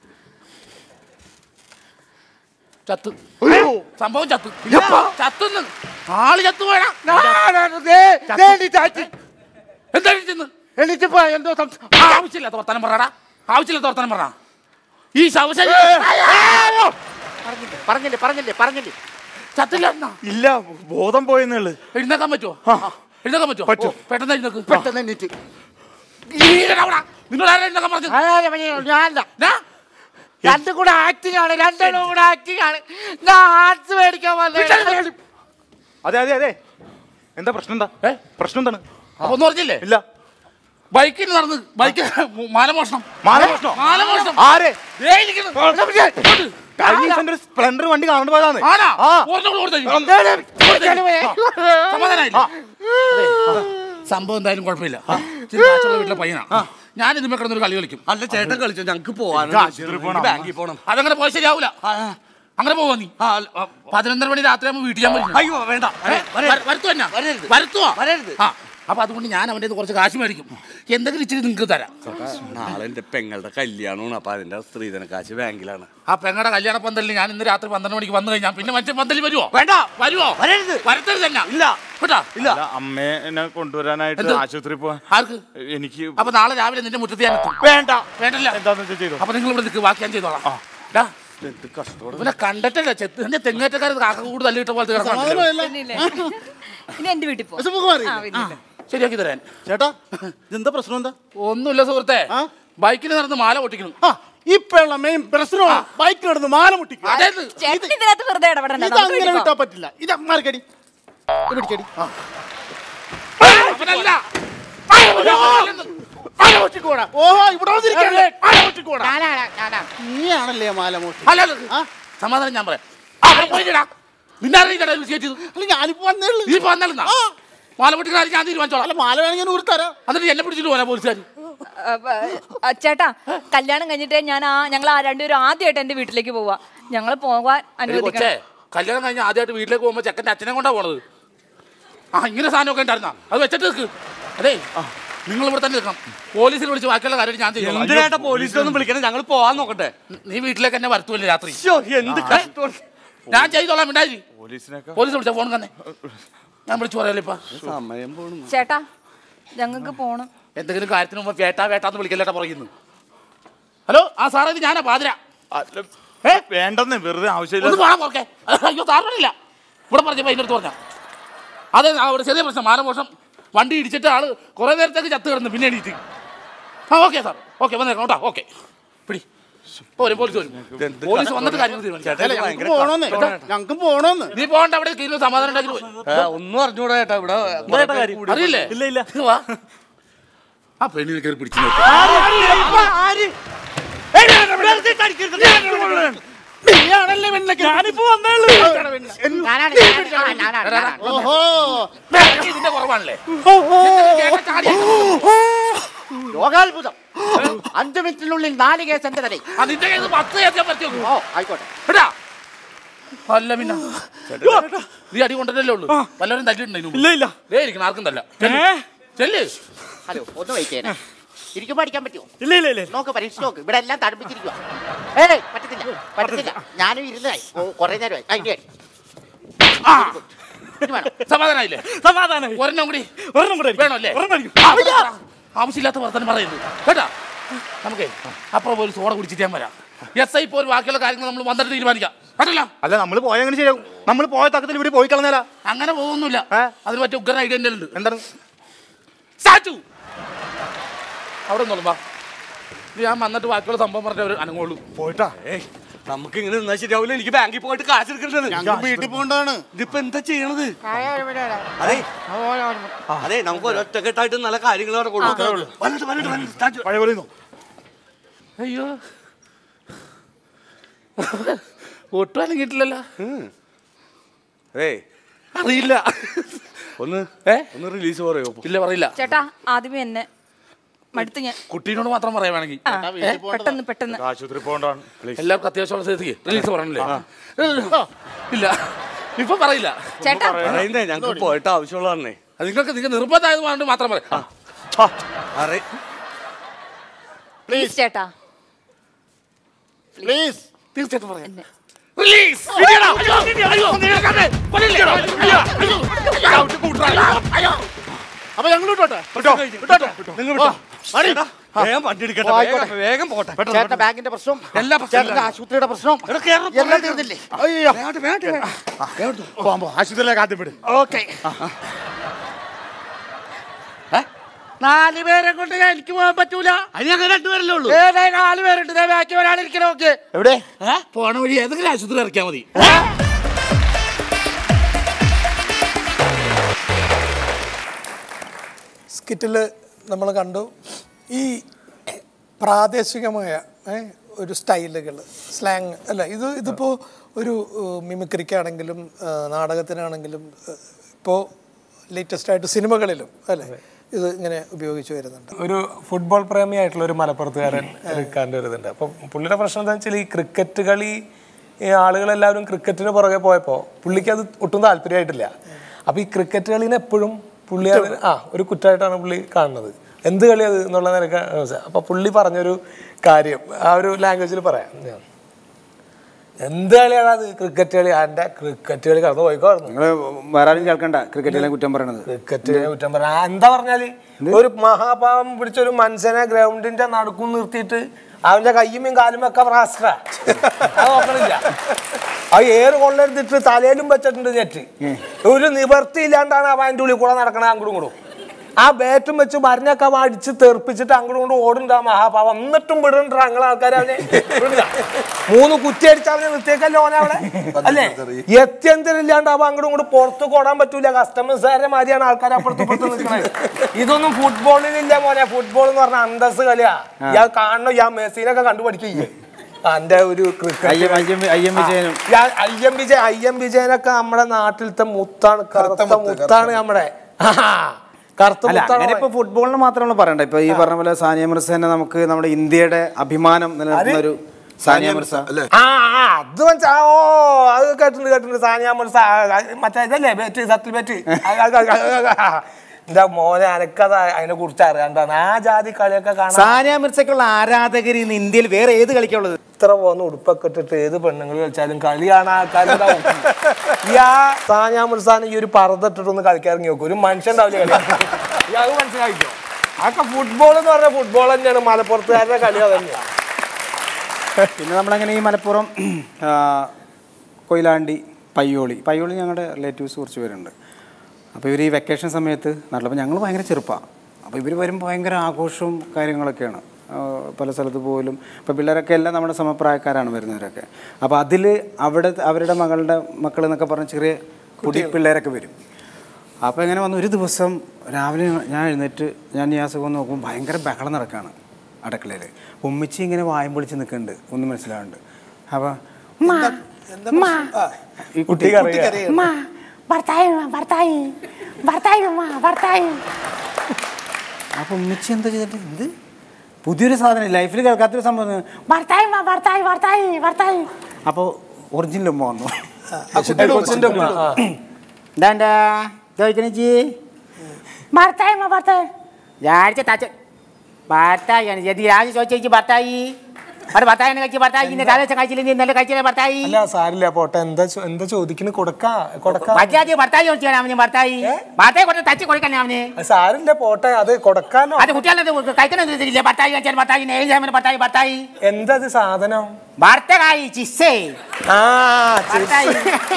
ചത്ത് സംഭവം ചത്ത് ചത്തുന്ന് ആള് ചത്തു വേണം എന്താ ചെന്ന് എണീച്ചപ്പോ എന്തോ ആവശ്യമില്ലാത്ത വർത്താനം പറയടാ ആവശ്യമില്ലാത്ത വർത്താനം പറ ഈ ശവശരീ പറഞ്ഞില്ലേ പറഞ്ഞില്ലേ പറഞ്ഞില്ലേ ചത്തില്ല എന്നാ ഇല്ല ബോധം പോയെന്നുള്ളു എഴുന്നേക്കാൻ പറ്റുമോ എഴുന്നേക്കാൻ പറ്റുമോ പറ്റും. പെട്ടെന്ന് എഴുന്നേക്ക് പെട്ടെന്ന് എണീറ്റ് നിങ്ങൾ ആരാ എഴുന്നേക്കാൻ പറഞ്ഞത് ഞാനല്ല രണ്ടും കൂടെ ആക്ടിംഗ് ആണ് രണ്ടെണ്ണം കൂടെ ആക്ടിംഗ് ആണ് ഞാൻ ആർട്സ് മേടിക്കാൻ വന്നത് അതെ അതെ അതെ എന്താ പ്രശ്നം എന്താ പ്രശ്നം എന്താണ് അപ്പൊ ഒന്നും പറഞ്ഞില്ലേ ഇല്ല ബൈക്കിൽ നടന്ന് ബൈക്ക് മാലമോഷണം മാലമോഷണോ? മാലമോഷണം ആരെ? ദേ ഇരിക്കുന്നു. ഇവിടെ പിടിച്ചേ. ഇങ്ങോട്ട്. കഴിഞ്ഞ ദിവസം എൻ്റെ ഒരു സ്പ്ലെൻഡർ വണ്ടി കാണാണ്ട് പോയതാണ് ആണോ? ആ. ഒരെണ്ണം കൂടെ കൊടുത്തേക്ക്. കൊടുത്തേക്ക്. സമാധാനായില്ലേ? അതെ. സംഭവം എന്തായാലും കുഴപ്പമില്ല ഇച്ചിരി കാശുള്ള വീട്ടിലെ പയ്യനാണ് ഞാൻ ഇതുമ്മേ കിടന്നൊരു കളി കളിക്കും അല്ല ചേട്ടൻ കളിച്ചോ ഞങ്ങക്ക് പോവാൻ ആശുപത്രി പോണം. ബാങ്കിൽ പോണം അതങ്ങനെ പോയി ശരിയാവൂല അങ്ങനെ പോവാ നീ പതിനൊന്നര മണി രാത്രി ആകുമ്പോൾ വീട്ടിൽ ഞാൻ വരും അയ്യോ വേണ്ട വരുത്തു തന്നെ വരുത്തുവാ ആ അപ്പൊ അതുകൊണ്ട് ഞാൻ അവൻ്റെ കുറച്ച് കാശ് മേടിക്കും എന്തെങ്കിലും ഇച്ചിരി നിങ്ങൾക്ക് തരാം നാളെ എന്റെ പെങ്ങളുടെ കല്യാണമാണ് അപ്പൊ അതിന്റെ സ്ത്രീധന കാശ് ബാങ്കിലാണ് ആ പെങ്ങളുടെ കല്യാണ പന്തലിൽ ഞാൻ ഇന്ന് രാത്രി പന്ത്രണ്ട് മണിക്ക് വന്നു കഴിഞ്ഞാൽ പിന്നെ മറ്റേ പന്തലിൽ വരുമോ വേണ്ട വരുമോ വരരുത് വരത്തരുത് തന്നെ ഇല്ല കേട്ടോ ഇല്ല അല്ല, അമ്മേനെ കൊണ്ടുവരാനായിട്ട് എന്ത്? ആശുപത്രി പോവാൻ ആർക്ക് എനിക്ക് അപ്പൊ നാളെ രാവിലെ നിന്റെ മുറ്റത്ത് ഞാൻ എത്തും വേണ്ട വേണ്ടല്ല എന്താന്ന് വെച്ചാൽ ചെയ്തോ അപ്പൊ നിങ്ങൾ ഇവിടെ നിൽക്ക് ബാക്കി ഞാൻ ചെയ്തോളാം ഡാ, ഇവനെ കണ്ടിട്ടല്ല ചെത്ത് എന്റെ തെങ്ങേറ്റക്കാർ കാക്ക കൂട് തല്ലിട്ട പോലത്തെ കിടക്കണം ഇനി എന്റെ വീട്ടിൽ പോ വിഷമൊക്കെ ആ, പിന്നെ ഇല്ല. ശരിയാക്കി തരാൻ ചേട്ടാ ഇതെന്താ പ്രശ്നം എന്താ ഒന്നുമില്ല സുഹൃത്തെ ബൈക്കിൽ നടന്ന് മാല പൊട്ടിക്കണം ആ ഇപ്പഴുള്ള മെയിൻ പ്രശ്നമാണ് ബൈക്ക് നടന്ന് മാല മുട്ടിക്കും അതായത് ചേട്ടൻ ഇതിനകത്ത് വെറുതെ ഇടപെടണ്ട ഇത് നമുക്ക് അങ്ങനെ വീട്ടിൽ വിട്ടാ പോവാം. പറ്റില്ല ഇത് മാർക്കടി ഇത് പിടിക്കടി ആ അവനല്ല ഓഹോ ഇവിടെ വന്നിരിക്കണല്ലേ മാല മുട്ടിക്കോടാ നീയാണല്ലേ മാല മുട്ടി അല്ല അല്ല, സമാധാനം ഞാൻ പറയാം ആ, അവിടെ പോയിട്ടാ നിന്നെ അറിയില്ലടാ ഇത് കയറ്റിയത് അല്ല ഞാനിപ്പോ വന്നേ ഉള്ളൂ നീ ഇപ്പൊ വന്നാലെന്നാ മാല പൊട്ടിക്കുന്ന കാര്യം ഞാൻ തീരുമാനിച്ചോളാം അല്ല മാല വേണമെങ്കിൽ ഞാൻ ഊർത്തരാം എന്നിട്ട് എന്നെ പിടിച്ചിട്ട് പോരാ പോലീസുകാർ ആ, ആ, ചേട്ടാ കല്യാണം കഴിഞ്ഞിട്ട് ഞാൻ ആ ഞങ്ങൾ ആ രണ്ടുപേരും ആദ്യമായിട്ട് എന്റെ വീട്ടിലേക്ക് പോവാ ഞങ്ങൾ പോവാൻ കൊച്ചേ അനുവദിക്കണം കല്യാണം കഴിഞ്ഞ് ആദ്യമായിട്ട് വീട്ടിലേക്ക് പോകുമ്പോൾ ചെക്കൻ്റെ അച്ഛനെ കൊണ്ടാ പോണത് ആ ഇങ്ങനെ സാധനമൊക്കെ ഉണ്ടായിരുന്ന അത് വെച്ചിട്ട് നിൽക്ക് അതെ നിങ്ങൾ ഇവിടെ തന്നെ നിൽക്കണം പോലീസിൽ വിളിച്ച് ബാക്കിയുള്ള കാര്യം ഞാൻ ചെയ്യും എന്തിനായിട്ട് പോലീസിലൊന്നും വിളിക്കണം ഞങ്ങൾ പോവാൻ നോക്കട്ടെ നീ വീട്ടിലേക്ക് എന്നെ വരുത്തുമല്ലേ രാത്രി ശ്ശോ, എന്ത് കഷ്ടം ഞാൻ ചെയ്തോളാം മിണ്ടായി പോലീസിനൊക്കെ പോലീസ് വിളിച്ച ഫോൺ തന്നെ ഞാൻ വിളിച്ചു പറയാലോ ഇപ്പൊ സമയം പോണു ചേട്ടാ ഞങ്ങൾക്ക് പോണം എന്തെങ്കിലും കാര്യത്തിന് മുമ്പ് വേട്ടാ വേട്ടാന്ന് വിളിക്കല്ലേട്ടാ പറയുന്നു ഹലോ ആ സാറേ ഇത് ഞാനാ പാതിര വേണ്ടെന്ന് വെറുതെ ഒന്ന് ആവശ്യമില്ല പോകാൻ പോക്കെ അയ്യോ താറില്ല ഇവിടെ പറഞ്ഞപ്പോ അതിൻ്റെ അടുത്ത് പറഞ്ഞ അതെ അവിടെ ചെറിയ പ്രശ്നം മാനമോഷം വണ്ടി ഇടിച്ചിട്ട് ആള് കുറെ നേരത്തേക്ക് ചത്ത് കിടന്നു പിന്നെ എണീറ്റ് ആ ഓക്കെ സാർ ഓക്കെ വന്നേക്കാം കേട്ടോ ഓക്കെ പിടി പോരും പോലീസ് വരും പോലീസ് വന്നിട്ട് കാര്യങ്ങൾ തീരുമാനിക്കാം പോണോന്ന് ഞങ്ങൾക്ക് പോണോന്ന് നീ പോകണ്ട അവിടെ കീഴിൽ സമാധാനം ഉണ്ടാക്കി പോയി ഒന്നും അറിഞ്ഞൂടാ ചേട്ടാ ഇവിടെ എന്താ ചേട്ടാ കാര്യം അറിയില്ലേ ഇല്ല ഇല്ല വാ ആ പെണ്ണിനെ കയറി പിടിച്ചു നോക്ക്. ഞാനിപ്പോ വന്നേ ഉള്ളൂ ഓഹോ നിനക്ക് ഇതിന്റെ കുറവാണല്ലേ യോഗാത്ഭുതം അഞ്ചു മിനിറ്റിനുള്ളിൽ നാല് കേസ് എന്റെ തലയിൽ അതിന്റെ കയ്യിൽ നിന്ന് പത്ത് കേൾക്കാൻ പറ്റുമോ ഓ ആയിക്കോട്ടെ എടാ അല്ല പിന്നെ നീ അടി കൊണ്ടല്ലേ ഉള്ളൂ വല്ലവരും തല്ലിട്ടുണ്ടോ ഇല്ല ഇല്ല ദേ ഇരിക്കണം ആർക്കും തല്ല ചെല്ല്. ഏ? ചെല്ല് ഹലോ ഒന്ന് വെയിറ്റ് ചെയ്യണേ ഇരിക്കുമ്പോ അടിക്കാൻ പറ്റുമോ ഇല്ല ഇല്ല ഇല്ല നോക്ക് പരീക്ഷിച്ച് നോക്ക് ഇവിടെ എല്ലാം തടുപ്പിച്ചിരിക്കുക ഏയ് പറ്റത്തില്ല പറ്റത്തില്ല ഞാനും ഇരുന്നായി കുറെ നേരമായി ആ, ഇനി അടി. ഇനി വേണം. സമാധാനായില്ലേ സമാധാനം ഒരെണ്ണം കൂടി ഒരെണ്ണം കൂടെ വേണോ അല്ലേ ഒരെണ്ണം അടിക്കും. ആ, അവിടെ പറ. ആവശ്യമില്ലാത്ത വർത്തനം പറയുന്നു കേട്ടാ നമുക്കേ അപ്പുറം ഒരു സോഡ കുടിച്ചിട്ട് ഞാൻ വരാം എസ് ഐ പോലും ബാക്കിയുള്ള കാര്യങ്ങൾ നമ്മൾ വന്നിട്ട് തീരുമാനിക്കാം കേട്ടല്ലോ അല്ല നമ്മൾ പോയ അങ്ങനെ ശരിയാവും നമ്മൾ പോയ തക്കത്തിൽ ഇവര് പോയി കളഞ്ഞാലാ അങ്ങനെ പോകുന്നില്ല അതിന് പറ്റിയ ഉഗ്രൻ ഐഡിയ എൻ്റെ ഉണ്ട് എന്താണ് സ്റ്റാച്ചു അവിടെ നിന്നോളും വാ ഇത് ഞാൻ വന്നിട്ട് ബാക്കിയുള്ള സംഭവം പറഞ്ഞ അവർ അനങ്ങുള്ളൂ പോയിട്ടാ ഏയ് നമുക്ക് ഇങ്ങനെ നിന്നാ ശരിയാവില്ല എനിക്ക് ബാങ്കിൽ പോയിട്ട് കാശ് എടുക്കണ്ടത് ഞങ്ങൾക്ക് വീട്ടിൽ പോകണ്ടാണ് ഇതിപ്പോ എന്താ ചെയ്യണത് അതെ അതെ നമുക്ക് ഒരൊറ്റക്കെട്ടായിട്ട് നല്ല കാര്യങ്ങൾ നടക്കുള്ളൂ വന്നിട്ട് വന്നിട്ട് വന്നിട്ട് സ്റ്റാച്ചു പഴയ പോലെ ഇരുന്നോ. അയ്യോ ഒട്ടും അനങ്ങിയിട്ടില്ലല്ലോ ഏയ് അറിയില്ല ഒന്ന് ഏ ഒന്ന് റിലീസ് പറയോ ഇല്ല പറയില്ല ചേട്ടാ ആദ്യമേ എന്നെ മടുത്ത് ഞാൻ കുട്ടീനോട് മാത്രം പറയാൻ വേണമെങ്കിൽ ആ, പെട്ടെന്ന് പെട്ടെന്ന് ആശുപത്രി പോകണ്ടാണ് എല്ലാവർക്കും അത്യാവശ്യമുള്ള സ്ഥിതിക്ക് റിലീസ് പറയണല്ലേ ഇല്ല ഇപ്പൊ പറയില്ല ചേട്ടാ പറയുന്നേ ഞങ്ങൾക്ക് പോയിട്ട് ആവശ്യമുള്ളതാണേ അത് നിങ്ങൾക്ക് നിങ്ങൾക്ക് നിർബന്ധമായത് കൊണ്ട് മാത്രം പറയാം അറേ പ്ലീസ് ചേട്ടാ പ്ലീസ് തീർച്ചയായിട്ടും പറയാം എന്നെ റിലീസ് അപ്പൊ ഞങ്ങൾ വിട്ടോട്ടെ നിങ്ങൾ വിട്ടോ. മതി. വേഗം വണ്ടി എടുക്കട്ടെ ആയിക്കോട്ടെ. വേഗം- വേഗം പോട്ടെ ചേട്ടന്റെ ബാങ്കിന്റെ പ്രശ്നം എല്ലാ പ്രശ്നവും ചേട്ടന്റെ ആശുപത്രിയുടെ പ്രശ്നം എല്ലാം തീർന്നില്ലേ അയ്യോ പോകാൻ പോ ആശുപത്രിയിലേക്ക് ആദ്യം വിട് ഓക്കെ നാല് പേരെ കൊണ്ട് ഞാൻ എനിക്ക് പോകാൻ പറ്റൂല അതിന് അങ്ങനെ രണ്ടുപേരല്ലേ ഉള്ളൂ ഏതാ നാല് പേരുണ്ട് ദേ ബാക്കി ഒരാളിരിക്കണ നോക്ക് എവിടെ പോണ വഴി ഏതെങ്കിലും ആശുപത്രി ഇറക്കിയാൽ മതി സ്കിറ്റിൽ നമ്മൾ കണ്ടു ഈ പ്രാദേശികമായ ഏ, ഒരു സ്റ്റൈലുകൾ സ്ലാങ് അല്ല ഇത് ഇതിപ്പോൾ ഒരു മിമിക്രിക്കാണെങ്കിലും നാടകത്തിനാണെങ്കിലും ഇപ്പോൾ ലേറ്റസ്റ്റ് ആയിട്ട് സിനിമകളിലും അല്ലേ ഇത് ഇങ്ങനെ ഉപയോഗിച്ച് വരുന്നുണ്ട് ഒരു ഫുട്ബോൾ പ്രേമിയായിട്ടുള്ള ഒരു മലപ്പുറത്തുകാരൻ റിക്കാൻ്റെ ഒരു ഇതുണ്ട് അപ്പം പുള്ളിയുടെ പ്രശ്നം എന്താ വെച്ചാൽ ഈ ക്രിക്കറ്റ് കളി ഈ ആളുകളെല്ലാവരും ക്രിക്കറ്റിന് പുറകെ പോയപ്പോൾ പുള്ളിക്ക് അത് ഒട്ടും താല്പര്യമായിട്ടില്ല അപ്പോൾ ഈ ക്രിക്കറ്റ് കളീനെ എപ്പോഴും പുള്ളി അത് ആ ഒരു കുറ്റമായിട്ടാണ് പുള്ളി കാണുന്നത് എന്ത് കളി അത് എന്നുള്ള നിലക്ക് അപ്പോൾ പുള്ളി പറഞ്ഞൊരു കാര്യം ആ ഒരു ലാംഗ്വേജിൽ പറയാം ഞാൻ. എന്ത് കളിയാണ് അത് ക്രിക്കറ്റ് കളി എൻ്റെ ക്രിക്കറ്റ് കളി കടന്നു പോയിക്കോർന്നു നിങ്ങൾ വേറെ ആരും കേൾക്കണ്ട ക്രിക്കറ്റിലെ കുറ്റം പറയണത് ക്രിക്കറ്റ് കുറ്റം പറയാ ആ, എന്താ പറഞ്ഞാല് ഒരു മഹാപാവം പിടിച്ച ഒരു മനുഷ്യനെ ഗ്രൗണ്ടിന്റെ നടുക്കും നിർത്തിയിട്ട് അവന്റെ കയ്യുമേയും കാലും ഒക്കെ പ്രാസ്ട്ര അത് നോക്കണില്ല അത് ഏറ് കൊള്ളരുതിട്ട് തലയിലും വെച്ചിട്ടുണ്ട് നെറ്റ് ഒരു നിവർത്തി ഇല്ലാണ്ടാണ് അവൻ അതിൻ്റെ ഉള്ളിൽ കൂടെ നടക്കണത് അങ്ങോട്ടും ഇങ്ങോട്ടും ആ ബാറ്റും വെച്ച് മരുന്നൊക്കെ അവൻ അടിച്ച് തെറിപ്പിച്ചിട്ട് അങ്ങോട്ടും ഇങ്ങോട്ടും ഓടുന്നുണ്ട് ആ മഹാപാവം എന്നിട്ടും വിടുന്നുണ്ട് ഞങ്ങളെ ആൾക്കാർ അവനെ വിടില്ല. മൂന്ന് കുറ്റി അടിച്ച് അവനെ നിർത്തിയേക്കല്ലോ ഓനെ അവിടെ അല്ലേ എത്യന്തരില്ലാണ്ട് അവ അങ്ങോട്ടും ഇങ്ങോട്ടും പുറത്ത് ഓടാൻ പറ്റൂല കസ്റ്റമേഴ്സുകാരെ മാതിരിയാണ് ആൾക്കാർ അപ്പുറത്ത് ഇപ്പുറത്ത് നിൽക്കുന്നത് ഇതൊന്നും ഫുട്ബോളിലില്ല മോനെ ഫുട്ബോൾ എന്ന് പറഞ്ഞ അന്തസ് കളിയാ ഞാൻ കാണണം ഞാൻ മെസ്സിനൊക്കെ കണ്ടു പഠിക്കുകയെ എന്റെ ഒരു I M- I M- I M വിജയനും. I M Vijayan I M വിജയനൊക്കെ നമ്മുടെ നാട്ടിലത്തെ മുത്താണ് കറുത്ത മുത്താണ് നമ്മുടെ ആഹാ. കറുത്ത അല്ല മുത്താണ് അങ്ങനെ ഇപ്പൊ ഫുട്ബോളിന് മാത്രമല്ല പറയണ്ട ഇപ്പൊ ഈ പറഞ്ഞ പോലെ സാനിയ മിർസ തന്നെ നമുക്ക് നമ്മുടെ ഇന്ത്യയുടെ അഭിമാനം നിലനിർത്തുന്ന ഒരു സാനിയ മിർസ ആ ആ, അത് മനസ്സിലാ ഓ അത് കേട്ടിട്ടുണ്ട് കേട്ടിട്ടുണ്ട് സാനിയ മിർസ ആ, ആ, മറ്റേ ഇതല്ലേ ബേറ്റ് സത്തിൽ ബേറ്റ് എന്റെ മോനെ അനക്കത് അതിനെ കുറിച്ച് അറിയാണ്ടാണ് ആ ജാതി കളിയൊക്കെ കാണാൻ സാനിയ മിർസയ്ക്കുള്ള ആരാധകർ ഇന്ന് ഇന്ത്യയിൽ വേറെ ഏത് കളിക്കുള്ളത് ഇത്ര പോകുന്ന ഉടുപ്പൊക്കെ ഇട്ടിട്ട് ഏത് പെണ്ണുങ്ങൾ കളിച്ചാലും കളി കാണാൻ ആൾക്കാരുണ്ടാവും ഈ ആ സാനിയ മിർസാന് ഈ ഒരു പറതിട്ടിട്ടൊന്ന് കളിക്കാൻ ഇറങ്ങി നോക്കും ഒരു മനുഷ്യൻ ഉണ്ടാവില്ല കളി ഈ അത് മനസ്സിലാക്കിയോ അതൊക്കെ ഫുട്ബോൾ എന്ന് പറഞ്ഞ ഫുട്ബോൾ തന്നെയാണ് മലപ്പുറത്തുകാരുടെ കളി അത് തന്നെയാണ് പിന്നെ നമ്മളങ്ങനെ ഈ മലപ്പുറം ആ, കൊയിലാണ്ടി പയ്യോളി പയ്യോളി ഞങ്ങളുടെ റിലേറ്റീവ്സ് കുറച്ച് പേരുണ്ട് അപ്പോൾ ഇവർ ഈ വെക്കേഷൻ സമയത്ത് നാട്ടിലപ്പോൾ ഞങ്ങൾ ഭയങ്കര ചെറുപ്പമാണ് അപ്പോൾ ഇവർ വരുമ്പോൾ ഭയങ്കര ആഘോഷവും കാര്യങ്ങളൊക്കെയാണ് ആ, പല സ്ഥലത്ത് പോലും ഇപ്പോൾ പിള്ളേരൊക്കെ എല്ലാം നമ്മുടെ സമപ്രായക്കാരാണ് വരുന്നവരൊക്കെ അപ്പോൾ അതിൽ അവിടെ അവരുടെ മകളുടെ മക്കൾ എന്നൊക്കെ പറഞ്ഞ് ചെറിയ കുടി പിള്ളേരൊക്കെ വരും അപ്പോൾ ഇങ്ങനെ വന്ന് ഒരു ദിവസം രാവിലെ ഞാൻ എഴുന്നേറ്റ് ഞാൻ നിയാസ് വന്ന് നോക്കുമ്പോൾ ഭയങ്കര ബഹളം നടക്കുകയാണ് അടുക്കളയിൽ ഉമ്മിച്ചി ഇങ്ങനെ വായം പൊളിച്ച് നിൽക്കുന്നുണ്ട് ഒന്നും മനസ്സിലാവുന്നുണ്ട് അപ്പോൾ ഈ കുട്ടി ഭർത്തായി ഭർത്തായി ഭർത്തായി ഭർത്തായി അപ്പോൾ ഉമ്മിച്ചി എന്താ ചെയ്തിട്ട് ഇത് പുതിയൊരു സാധനം ലൈഫിൽ കേൾക്കാത്തൊരു സംഭവം ഭർത്തായി ഭർത്തായി ഭർത്തായി ഭർത്തായി അപ്പോൾ ഒറിജിനൽ ഉമ്മ വന്നു കൊച്ചിന്റെ ഉമ്മ. ആ. എന്താ ചോദിക്കണേച്ചി ഭർത്തായി ഭർത്തായി ഞായറാഴ്ച തച്ച ഭർത്തായി യതി രാജ് ചോദിച്ചു ഭർത്തായി അവിടെ ഭർത്താവിനെ കഴിച്ച് ഭർത്തായി ഇന്ന് തലേ ദിവസം കഴിച്ചില്ല നീ ഇന്നലെ കഴിച്ചില്ല ഭർത്തായി അല്ല സാരില്ല പോട്ടെ എന്താ ചോ- എന്താ ചോദിക്കുന്നത് കൊടുക്കാ കൊടുക്കാ മര്യാദ ഭർത്തായി ചോദിച്ചാൽ അവന് ഭർത്തായി ഭർത്തായി കൊണ്ട് തച്ച് കൊടുക്കണേ അവന് അത് സാരില്ല പോട്ടെ അത് കൊടുക്കാലോ അത് കുട്ടികളെ കഴിക്കണമെന്നില്ല ഭർത്തായി കഴിച്ചാൽ ഭർത്തായി ഏഴ് ഭർത്തായി ഭർത്തായി എന്താ ഇത് സാധനം ഭർത്തകായി ചിസ്സേ ആ ഭർത്തായി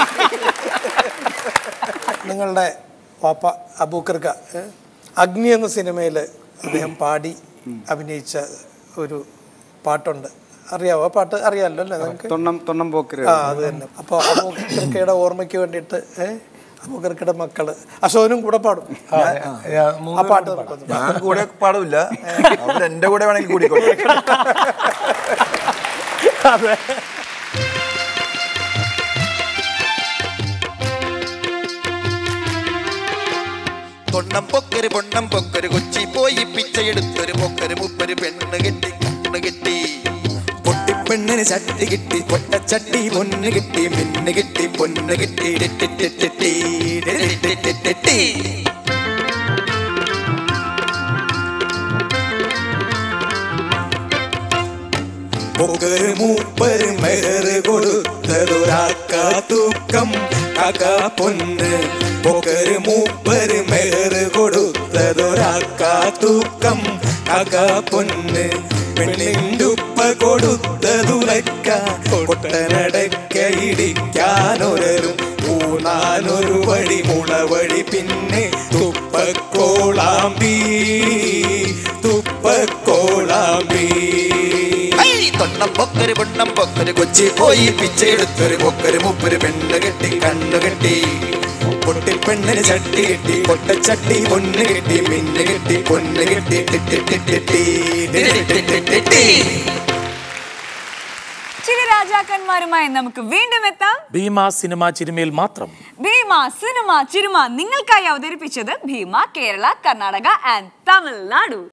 നിങ്ങളുടെ പാപ്പ അബൂക്കർക്ക ഏ? അഗ്നി എന്ന സിനിമയിൽ അദ്ദേഹം പാടി അഭിനയിച്ച ഒരു പാട്ടുണ്ട് അറിയാവോ ആ പാട്ട് അറിയാമല്ലോ അല്ലേ നിങ്ങൾക്ക് തൊണ്ണം തൊണ്ണം പോക്കര് ആ അത് തന്നെ അപ്പോൾ അബൂക്കർക്കയുടെ ഓർമ്മയ്ക്ക് വേണ്ടിയിട്ട് ഏ അബൂക്കർക്കയുടെ മക്കള് അശോകനും കൂടെ പാടും ആ പാട്ട് നമുക്കൊന്ന് ഞാൻ കൂടെ പാടില്ല അവർ എന്റെ കൂടെ വേണമെങ്കിൽ കൂടിക്കോട്ടെ അതെ തൊണ്ണം പൊക്കര് പൊണ്ണം പൊക്കര് കൊച്ചി പോയി പിച്ചയെടുത്തൊരു പൊക്കര് മുപ്പര് പെണ്ണ് കെട്ടി കണ്ണ് കെട്ടി പൊട്ടിപ്പെണ്ണിന് ചട്ടി കിട്ടി പൊട്ടച്ചട്ടി പൊന്ന് കിട്ടി മിന്ന് കിട്ടി പൊന്ന് കിട്ടി ടിട്ടിട്ടിട്ടിട്ടി, ടിട്ടിട്ടിട്ടിട്ടി. പൊക്കര് മൂപ്പര് മെഹറ് കൊടുത്തതൊരാക്ക തൂക്കം കാക്ക പൊന്ന് പൊക്കര് മൂപ്പര് മെഹറ് കൊടുത്തതൊരാക്ക തൂക്കം കാക്ക പൊന്ന് പെണ്ണിൻ്റെ ഉപ്പ കൊടുത്തതുലക്ക കൊട്ടനടക്ക ഇടിക്കാനൊരരും ഊണാനൊരു വഴി മുളവഴി പിന്നെ തുപ്പക്കോളാമ്പി തുപ്പക്കോളാമ്പി തൊണ്ണം പൊക്കര് പൊണ്ണം പൊക്കര് കൊച്ചി പോയി പിച്ചെടുത്തൊരു പൊക്കര് മുപ്പര് പെണ്ണ് കെട്ടി കണ്ണു കെട്ടി പൊട്ടിൽ പെണ്ണിന് ചട്ടി കെട്ടി പൊട്ടച്ചട്ടി പൊന്ന് കെട്ടി മിന്ന് കെട്ടി പൊന്ന് കെട്ടി ടിട്ടിട്ടിട്ടിട്ടി, ടിട്ടിട്ടിട്ടിട്ടി. ചില രാജാക്കന്മാരുമായി നമുക്ക് വീണ്ടും എത്താം ഭീമ സിനിമ ചിരുമയിൽ മാത്രം ഭീമ സിനിമ ചിരുമ നിങ്ങൾക്കായി അവതരിപ്പിച്ചത് ഭീമ കേരള കർണാടക ആൻഡ് തമിഴ്നാടു